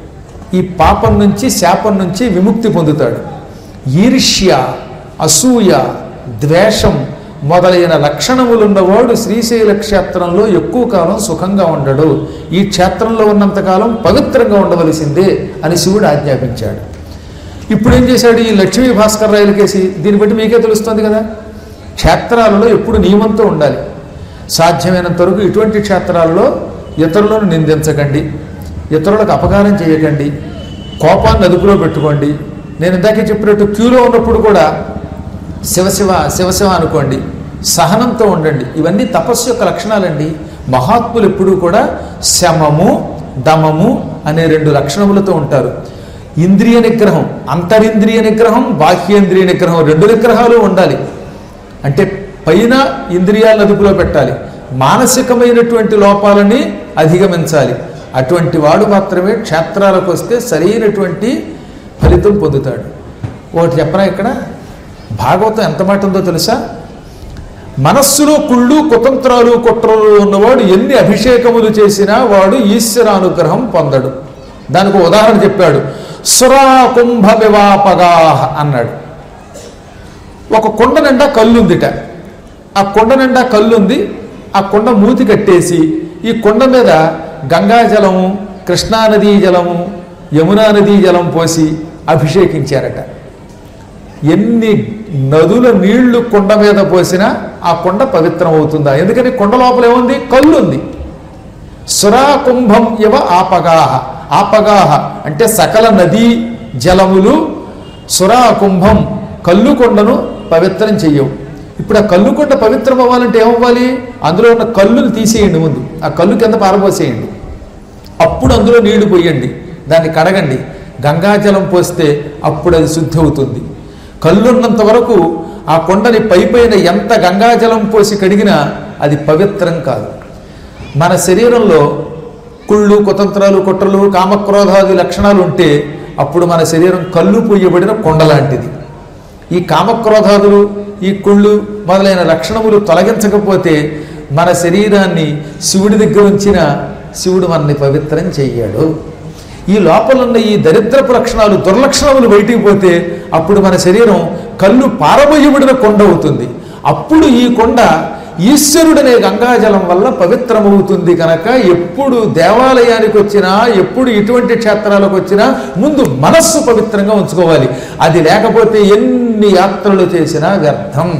ఈ పాపం నుంచి శాపం నుంచి విముక్తి పొందుతాడు ఈర్ష్య అసూయ ద్వేషం మొదలైన లక్షణములున్నవాడు శ్రీశైల క్షేత్రంలో ఎక్కువ కాలం సుఖంగా ఉండడు ఈ క్షేత్రంలో ఉన్నంతకాలం పవిత్రంగా ఉండవలసిందే అని శివుడు ఆజ్ఞాపించాడు ఇప్పుడు ఏం చేశాడు ఈ లక్ష్మీ భాస్కర్ రాయల కేసి దీన్ని బట్టి మీకే తెలుస్తుంది కదా క్షేత్రాలలో ఎప్పుడు నియమంతో ఉండాలి సాధ్యమైనంత వరకు ఇటువంటి క్షేత్రాల్లో ఇతరులను నిందించకండి ఇతరులకు అపకారం చేయకండి కోపాన్ని అదుపులో పెట్టుకోండి నేను ఇందాకే చెప్పినట్టు క్యూలో ఉన్నప్పుడు కూడా శివశివ శివశివ అనుకోండి సహనంతో ఉండండి ఇవన్నీ తపస్సు యొక్క లక్షణాలండి మహాత్ములు ఎప్పుడూ కూడా శమము దమము అనే రెండు లక్షణములతో ఉంటారు ఇంద్రియ నిగ్రహం అంతరింద్రియ నిగ్రహం బాహ్యేంద్రియ నిగ్రహం రెండు నిగ్రహాలు ఉండాలి అంటే పైన ఇంద్రియాలను అదుపులో పెట్టాలి మానసికమైనటువంటి లోపాలని అధిగమించాలి అటువంటి వాడు మాత్రమే క్షేత్రాలకు వస్తే సరైనటువంటి ఫలితం పొందుతాడు ఒకటి చెప్పనా ఇక్కడ భాగవతం ఎంత మాట ఉందో తెలుసా మనస్సులో కుళ్ళు కుతంత్రాలు కుట్రలు ఉన్నవాడు ఎన్ని అభిషేకములు చేసినా వాడు ఈశ్వరానుగ్రహం పొందడు దానికి ఒక ఉదాహరణ చెప్పాడు సురా కుంభ వివాపగా అన్నాడు ఒక కొండ నిండా కళ్ళుందిట ఆ కొండ నిండా కళ్ళుంది ఆ కొండ మూతి కట్టేసి ఈ కొండ మీద గంగా జలము కృష్ణానదీ జలము యమునా నదీ జలం పోసి అభిషేకించారట ఎన్ని నదుల నీళ్లు కొండ మీద పోసినా ఆ కొండ పవిత్రం అవుతుందా ఎందుకని కొండ లోపల ఏముంది కళ్ళు ఉంది సురాకుంభం ఇవ ఆపగాహ ఆపగాహ అంటే సకల నదీ జలములు సురాకుంభం కల్లు కొండను పవిత్రం చెయ్యవు ఇప్పుడు ఆ కల్లు కొండ పవిత్రం అవ్వాలంటే ఏమవ్వాలి అందులో ఉన్న కళ్ళుని తీసేయండి ముందు ఆ కళ్ళు కింద పారబోసేయండి అప్పుడు అందులో నీళ్లు పోయండి దాన్ని కడగండి గంగాజలం పోస్తే అప్పుడు అది శుద్ధి అవుతుంది కళ్ళున్నంత వరకు ఆ కొండని పై పైన ఎంత గంగాజలం పోసి కడిగినా అది పవిత్రం కాదు మన శరీరంలో కుళ్ళు కుతంత్రాలు కుట్రలు కామక్రోధాది లక్షణాలు ఉంటే అప్పుడు మన శరీరం కళ్ళు పొయ్యబడిన కొండ లాంటిది ఈ కామక్రోధాదులు ఈ కుళ్ళు మొదలైన లక్షణములు తొలగించకపోతే మన శరీరాన్ని శివుడి దగ్గర ఉంచిన శివుడు మనని పవిత్రం చెయ్యాడు ఈ లోపల ఉన్న ఈ దరిద్రపు లక్షణాలు దుర్లక్షణములు బయటికి పోతే అప్పుడు మన శరీరం కళ్ళు పారబోయబడిన కొండ అవుతుంది అప్పుడు ఈ కొండ ఈశ్వరుడనే గంగాజలం వల్ల పవిత్రమవుతుంది కనుక ఎప్పుడు దేవాలయానికి వచ్చినా ఎప్పుడు ఇటువంటి క్షేత్రాలకు వచ్చినా ముందు మనస్సు పవిత్రంగా ఉంచుకోవాలి అది లేకపోతే ఎన్ని యాత్రలు చేసినా వ్యర్థం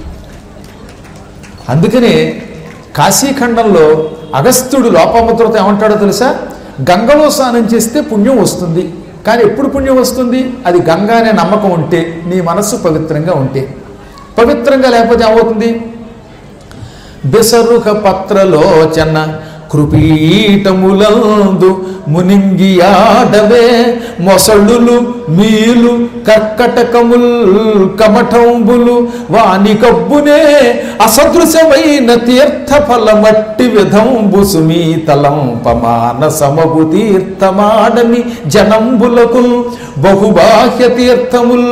అందుకనే కాశీఖండంలో అగస్త్యుడు లోపముద్రతో ఏమంటాడో తెలుసా గంగలో స్నానం చేస్తే పుణ్యం వస్తుంది కానీ ఎప్పుడు పుణ్యం వస్తుంది అది గంగా అనే నమ్మకం ఉంటే నీ మనస్సు పవిత్రంగా ఉంటే పవిత్రంగా లేకపోతే ఏమవుతుంది బెసరుక పత్రలోచన కృపీటములందు మునింగియాడవే మొసళ్ళులు మీలు కర్కటకముల్ కమఠంబులు వాని కబ్బునే అసదృశమైన తీర్థ ఫలమట్టి విధంబు సుమీతలం పమాన సమపు తీర్థమాడని జనంబులకు బహుబాహ్య తీర్థముల్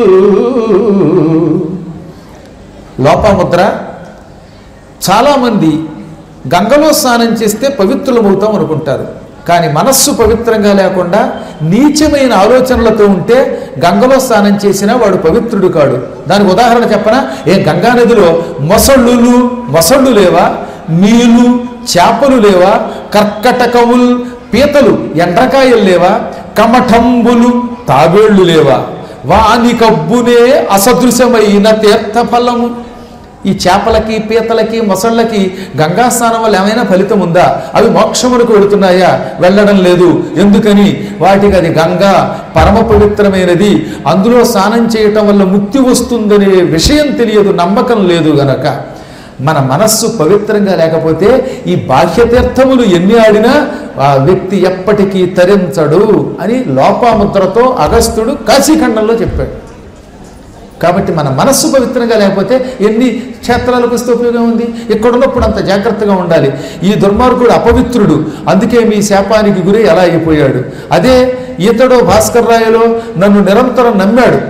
లోపముద్ర చాలామంది గంగలో స్నానం చేస్తే పవిత్రులమవుతాం అనుకుంటారు కానీ మనస్సు పవిత్రంగా లేకుండా నీచమైన ఆలోచనలతో ఉంటే గంగలో స్నానం చేసినా వాడు పవిత్రుడు కాడు దానికి ఉదాహరణ చెప్పనా ఏ గంగా నదిలో మొసళ్ళు మొసళ్ళు లేవా నీళ్ళు చేపలు లేవా కర్కటకముల్ పీతలు ఎండ్రకాయలు లేవా కమఠంబులు తాబేళ్లు లేవా వాని కబ్బునే అసదృశమైన తీర్థఫలము ఈ చేపలకి పీతలకి మొసళ్ళకి గంగా స్నానం వల్ల ఏమైనా ఫలితం ఉందా అవి మోక్షమునకు వెళుతున్నాయా వెళ్ళడం లేదు ఎందుకని వాటికి అది గంగా పరమ పవిత్రమైనది అందులో స్నానం చేయటం వల్ల ముక్తి వస్తుందనే విషయం తెలియదు నమ్మకం లేదు గనక మన మనస్సు పవిత్రంగా లేకపోతే ఈ బాహ్యతీర్థములు ఎన్ని ఆడినా ఆ వ్యక్తి ఎప్పటికీ తరించడు అని లోపాముద్రతో అగస్త్యుడు కాశీఖండంలో చెప్పాడు కాబట్టి మన మనస్సు పవిత్రంగా లేకపోతే ఎన్ని క్షేత్రాలకు వస్తే ఉపయోగం ఉంది ఇక్కడ ఉన్నప్పుడు అంత జాగ్రత్తగా ఉండాలి ఈ దుర్మార్గుడు అపవిత్రుడు అందుకే మీ శాపానికి గురి ఎలా అయిపోయాడు అదే ఇతడు భాస్కర్ రాయలో నన్ను నిరంతరం నమ్మాడు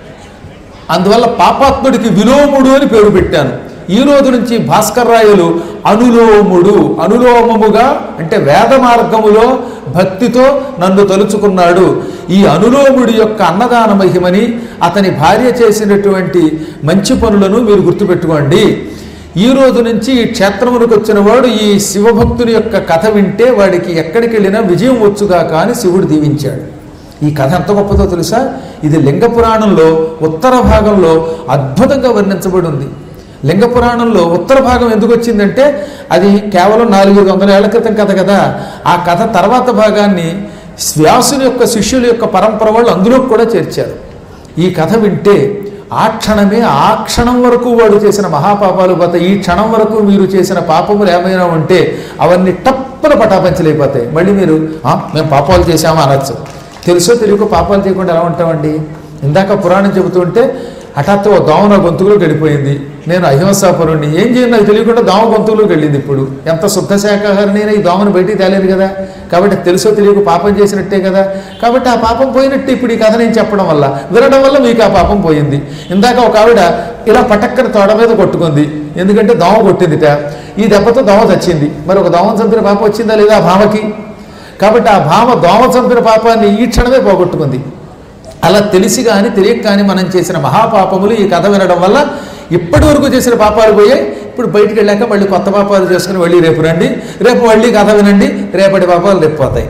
అందువల్ల పాపాత్ముడికి విలోముడు అని పేరు పెట్టాను ఈ రోజు నుంచి భాస్కర్ రాయలు అనులోముడు అనులోమముగా అంటే వేద మార్గములో భక్తితో నన్ను తలుచుకున్నాడు ఈ అనులోముడి యొక్క అన్నదాన మహిమని అతని భార్య చేసినటువంటి మంచి పనులను మీరు గుర్తుపెట్టుకోండి ఈ రోజు నుంచి ఈ క్షేత్రమునకు వచ్చిన వాడు ఈ శివభక్తుని యొక్క కథ వింటే వాడికి ఎక్కడికి వెళ్ళినా విజయం వచ్చుగా కానీ శివుడు దీవించాడు ఈ కథ ఎంత గొప్పదో తెలుసా ఇది లింగ పురాణంలో ఉత్తర భాగంలో అద్భుతంగా వర్ణించబడి ఉంది లింగ పురాణంలో ఉత్తర భాగం ఎందుకు వచ్చిందంటే అది కేవలం నాలుగైదు వందల ఏళ్ల క్రితం కథ కదా ఆ కథ తర్వాత భాగాన్ని వ్యాసుని యొక్క శిష్యుల యొక్క పరంపర వాళ్ళు అందులో కూడా చేర్చారు ఈ కథ వింటే ఆ క్షణమే ఆ క్షణం వరకు వాడు చేసిన మహాపాపాలు పోతాయి ఈ క్షణం వరకు మీరు చేసిన పాపములు ఏమైనా ఉంటే అవన్నీ టప్పున పటాపంచలైపోతాయి మళ్ళీ మీరు "ఆ, మేము పాపాలు చేశామా అనొచ్చు తెలుసో తెలియక పాపాలు చేయకుండా ఎలా ఉంటామండి ఇందాక పురాణం చెబుతుంటే హఠాత్తు ఓ దోమ నా గొంతుకులోకి వెళ్ళిపోయింది నేను అహింసాపరుణ్ణి ఏం చేయను నాకు తెలియకుండా దోమ గొంతుకులోకి వెళ్ళింది ఇప్పుడు ఎంత శుద్ధ శాఖాహారినైనా ఈ దోమను బయటికి తేలేదు కదా కాబట్టి తెలుసో తెలియక పాపం చేసినట్టే కదా కాబట్టి ఆ పాపం పోయినట్టు ఇప్పుడు ఈ కథ నేను చెప్పడం వల్ల వినడం వల్ల మీకు ఆ పాపం పోయింది ఇందాక ఒక ఆవిడ ఇలా పటక్కన తోడ మీద కొట్టుకుంది ఎందుకంటే దోమ కొట్టిందిట ఈ దెబ్బతో దోమ చచ్చింది మరి ఒక దోమ చంపిన పాపం వచ్చిందా లేదా ఆ భామకి కాబట్టి ఆ భామ దోమ చంపిన పాపాన్ని ఈ క్షణమే పోగొట్టుకుంది అలా తెలిసి కానీ తెలియక కానీ మనం చేసిన మహాపాపములు ఈ కథ వినడం వల్ల ఇప్పటి వరకు చేసిన పాపాలు పోయాయి ఇప్పుడు బయటికి వెళ్ళాక మళ్ళీ కొత్త పాపాలు చేసుకుని మళ్ళీ రేపు రండి రేపు మళ్ళీ కథ వినండి రేపటి పాపాలు రేపు పోతాయి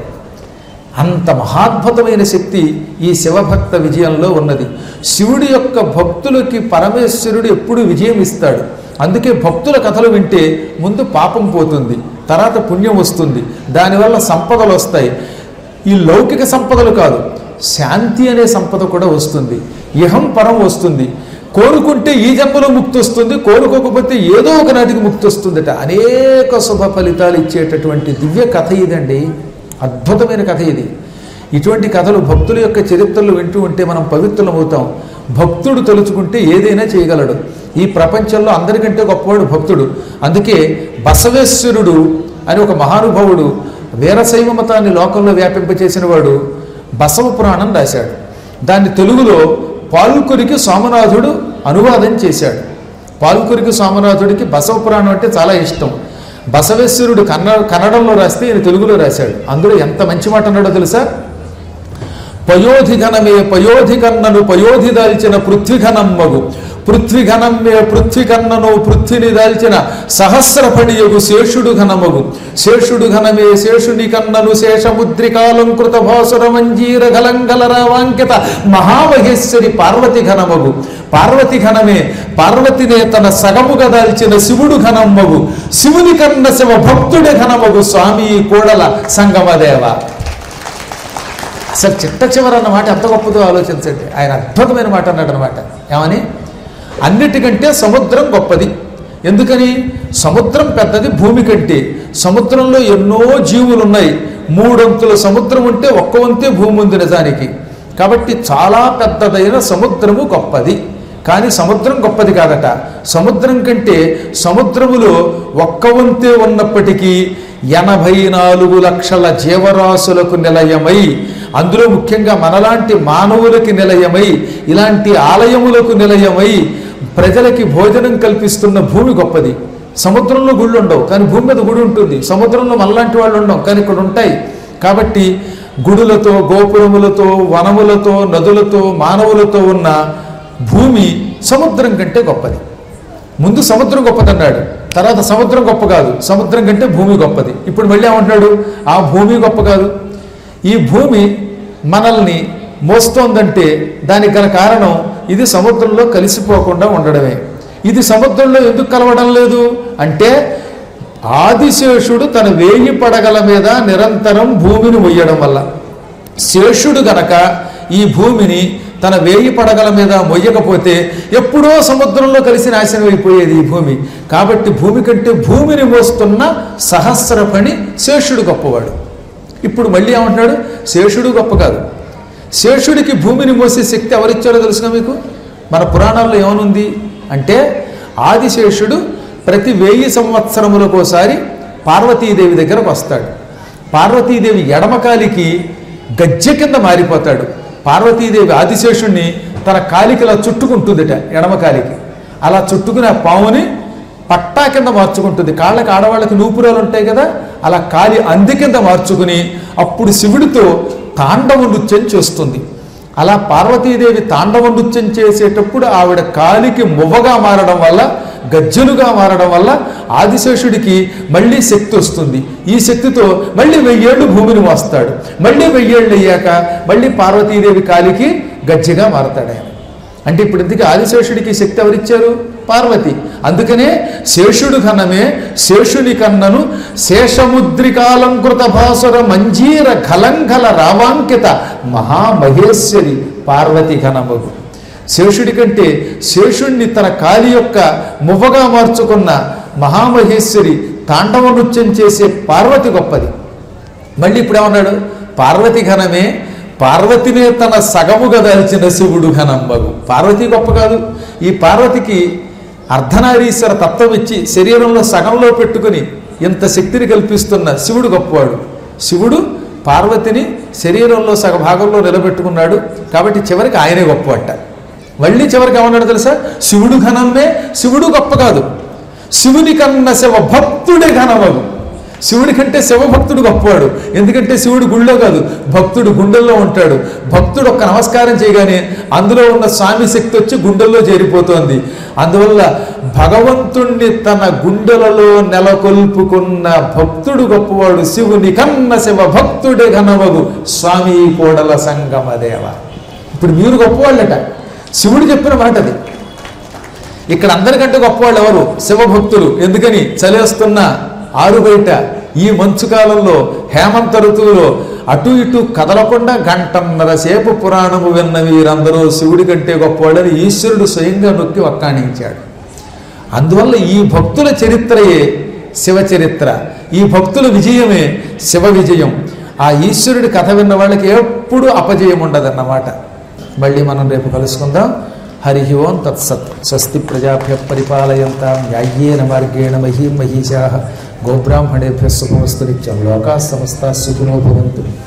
అంత మహాద్భుతమైన శక్తి ఈ శివభక్త విజయంలో ఉన్నది శివుడి యొక్క భక్తులకి పరమేశ్వరుడు ఎప్పుడు విజయం ఇస్తాడు అందుకే భక్తుల కథలు వింటే ముందు పాపం పోతుంది తర్వాత పుణ్యం వస్తుంది దానివల్ల సంపదలు వస్తాయి ఈ లౌకిక సంపదలు కాదు శాంతి అనే సంపద కూడా వస్తుంది ఇహం పరం వస్తుంది కోరుకుంటే ఈ జన్మలో ముక్తి వస్తుంది కోరుకోకపోతే ఏదో ఒక నాటికి ముక్తి వస్తుందట అనేక శుభ ఫలితాలు ఇచ్చేటటువంటి దివ్య కథ ఇదండి అద్భుతమైన కథ ఇది ఇటువంటి కథలు భక్తుల యొక్క చరిత్రలు వింటూ ఉంటే మనం పవిత్రులమవుతాం భక్తుడు తలుచుకుంటే ఏదైనా చేయగలడు ఈ ప్రపంచంలో అందరికంటే గొప్పవాడు భక్తుడు అందుకే బసవేశ్వరుడు అని ఒక మహానుభావుడు వీరశైవ మతాన్ని లోకంలో వ్యాపింపచేసిన వాడు బసవ పురాణం రాశాడు దాన్ని తెలుగులో పాల్కురికి సోమనాథుడు అనువాదం చేశాడు పాల్కురికి సోమనాథుడికి బసవ పురాణం అంటే చాలా ఇష్టం బసవేశ్వరుడు కన్న కన్నడంలో రాస్తే ఈయన తెలుగులో రాశాడు అందులో ఎంత మంచి మాట అన్నాడో తెలుసా పయోధిఘనమే పయోధికన్నను పయోధి దాల్చిన పృథ్వీఘనమ్మగు పృథ్వీఘనమ్మే పృథ్వీకన్నను పృథ్విని దాల్చిన సహస్రపడియగు శేషుడు ఘనమగు శేషుడు ఘనమే శేషుని కన్నను శేషముద్రికాలంకృత భాసుర మంజీర గలంగల రావాంకిత మహామహేశ్వరి పార్వతి ఘనమగు పార్వతి ఘనమే పార్వతినే తన సగముగా దాల్చిన శివుడు ఘనమ్మగు శివుని కన్న శివ భక్తుడి ఘనమగు స్వామి కోడల సంగమదేవ అసలు చిట్ట చివర అన్న మాట ఎంత గొప్పదో ఆలోచించండి ఆయన అద్భుతమైన మాట అన్నాడు అనమాట ఏమని అన్నిటికంటే సముద్రం గొప్పది ఎందుకని సముద్రం పెద్దది భూమి కంటే సముద్రంలో ఎన్నో జీవులు ఉన్నాయి మూడొంతుల సముద్రం ఉంటే ఒక్క వంతే భూమి ఉంది నిజానికి కాబట్టి చాలా పెద్దదైన సముద్రము గొప్పది కానీ సముద్రం గొప్పది కాదట సముద్రం కంటే సముద్రములో ఒక్క వంతే ఉన్నప్పటికీ ఎనభై నాలుగు లక్షల జీవరాశులకు నిలయమై అందులో ముఖ్యంగా మనలాంటి మానవులకి నిలయమై ఇలాంటి ఆలయములకు నిలయమై ప్రజలకి భోజనం కల్పిస్తున్న భూమి గొప్పది సముద్రంలో గుళ్ళు ఉండవు కానీ భూమి మీద గుడి ఉంటుంది సముద్రంలో మనలాంటి వాళ్ళు ఉండవు కానీ ఇక్కడ ఉంటాయి కాబట్టి గుడులతో గోపురములతో వనములతో నదులతో మానవులతో ఉన్న భూమి సముద్రం కంటే గొప్పది ముందు సముద్రం గొప్పదన్నాడు తర్వాత సముద్రం గొప్ప కాదు సముద్రం కంటే భూమి గొప్పది ఇప్పుడు మళ్ళీ ఏమంటున్నాడు ఆ భూమి గొప్ప కాదు ఈ భూమి మనల్ని మోస్తోందంటే దానికి గల కారణం ఇది సముద్రంలో కలిసిపోకుండా ఉండడమే ఇది సముద్రంలో ఎందుకు కలవడం లేదు అంటే ఆదిశేషుడు తన వేయి పడగల మీద నిరంతరం భూమిని మొయ్యడం వల్ల శేషుడు గనక ఈ భూమిని తన వేయి పడగల మీద మొయ్యకపోతే ఎప్పుడో సముద్రంలో కలిసి నాశనం అయిపోయేది ఈ భూమి కాబట్టి భూమి కంటే భూమిని మోస్తున్న సహస్ర పని శేషుడు గొప్పవాడు ఇప్పుడు మళ్ళీ ఏమంటున్నాడు శేషుడు గొప్ప కాదు శేషుడికి భూమిని మోసే శక్తి ఎవరిచ్చాడో తెలుసుగా మీకు మన పురాణాల్లో ఏమనుంది అంటే ఆదిశేషుడు ప్రతి వెయ్యి సంవత్సరములకోసారి పార్వతీదేవి దగ్గరకు వస్తాడు పార్వతీదేవి ఎడమకాలికి గజ్జె కింద మారిపోతాడు పార్వతీదేవి ఆదిశేషుణ్ణి తన కాలికి ఇలా చుట్టుకుంటుందిట ఎడమకాలికి అలా చుట్టుకుని ఆ పావుని పట్టా కింద మార్చుకుంటుంది కాళ్ళకి ఆడవాళ్ళకి నూపురాలు ఉంటాయి కదా అలా కాలి అంది కింద మార్చుకుని అప్పుడు శివుడితో తాండవ నృత్యం చేస్తుంది అలా పార్వతీదేవి తాండవ నృత్యం చేసేటప్పుడు ఆవిడ కాలికి మువ్వగా మారడం వల్ల గజ్జలుగా మారడం వల్ల ఆదిశేషుడికి మళ్ళీ శక్తి వస్తుంది ఈ శక్తితో మళ్ళీ వెయ్యేళ్ళు భూమిని మోస్తాడు మళ్ళీ వెయ్యేళ్ళు అయ్యాక మళ్ళీ పార్వతీదేవి కాలికి గజ్జెగా మారతాడు ఆయన అంటే ఇప్పుడు ఇంతకీ ఆదిశేషుడికి శక్తి ఎవరిచ్చారు పార్వతి అందుకనే శేషుడు ఘనమే శేషుని కన్నను శేషముద్రికాలంకృత భాసుర మంజీర ఘలంఘల రావాంకిత మహామహేశ్వరి పార్వతి ఘనమగు శేషుడి కంటే శేషుణ్ణి తన కాలి యొక్క మువ్వగా మార్చుకున్న మహామహేశ్వరి తాండవ నృత్యం చేసే పార్వతి గొప్పది మళ్ళీ ఇప్పుడు ఏమన్నాడు పార్వతి ఘనమే పార్వతినే తన సగముగా దాల్చిన శివుడు ఘనంబగు పార్వతి గొప్ప కాదు ఈ పార్వతికి అర్ధనారీశ్వర తత్వం ఇచ్చి శరీరంలో సగంలో పెట్టుకుని ఇంత శక్తిని కల్పిస్తున్న శివుడు గొప్పవాడు శివుడు పార్వతిని శరీరంలో సగ భాగంలో నిలబెట్టుకున్నాడు కాబట్టి చివరికి ఆయనే గొప్పవాట మళ్ళీ చివరికి ఏమన్నాడు తెలుసా శివుడు ఘనమే శివుడు గొప్ప కాదు శివుని కన్న శివ భక్తుడే ఘనమగు శివుడి కంటే శివభక్తుడు గొప్పవాడు ఎందుకంటే శివుడు గుళ్ళో కాదు భక్తుడు గుండెల్లో ఉంటాడు భక్తుడు ఒక్క నమస్కారం చేయగానే అందులో ఉన్న స్వామి శక్తి వచ్చి గుండెల్లో చేరిపోతోంది అందువల్ల భగవంతుణ్ణి తన గుండెలలో నెలకొల్పుకున్న భక్తుడు గొప్పవాడు శివుని కన్న శివ భక్తుడే ఘనమగు స్వామి కోడల సంగమదేవ ఇప్పుడు మీరు గొప్పవాళ్ళట శివుడు చెప్పిన మాట అది ఇక్కడ అందరికంటే గొప్పవాళ్ళు ఎవరు శివభక్తులు ఎందుకని చలేస్తున్న ఆరు బయట ఈ మంచు కాలంలో హేమంత ఋతువులో అటు ఇటు కదలకుండా గంటన్నర సేపు పురాణము విన్న వీరందరూ శివుడి కంటే గొప్పవాడని ఈశ్వరుడు స్వయంగా నొక్కి వక్కాణించాడు అందువల్ల ఈ భక్తుల చరిత్రయే శివ చరిత్ర ఈ భక్తుల విజయమే శివ విజయం ఆ ఈశ్వరుడి కథ విన్న వాళ్ళకి ఎప్పుడూ అపజయం ఉండదన్నమాట మళ్ళీ మనం రేపు కలుసుకుందాం హరి ఓం తత్సత్ స్వస్తి ప్రజాభ్య పరిపాలయంతాం న్యాయ్యేన మార్గేణ మహీం మహీషా గోబ్రాహ్మణేభ్య శుభమస్తు నిత్యం లోకా సమస్త సుఖినో భవంతు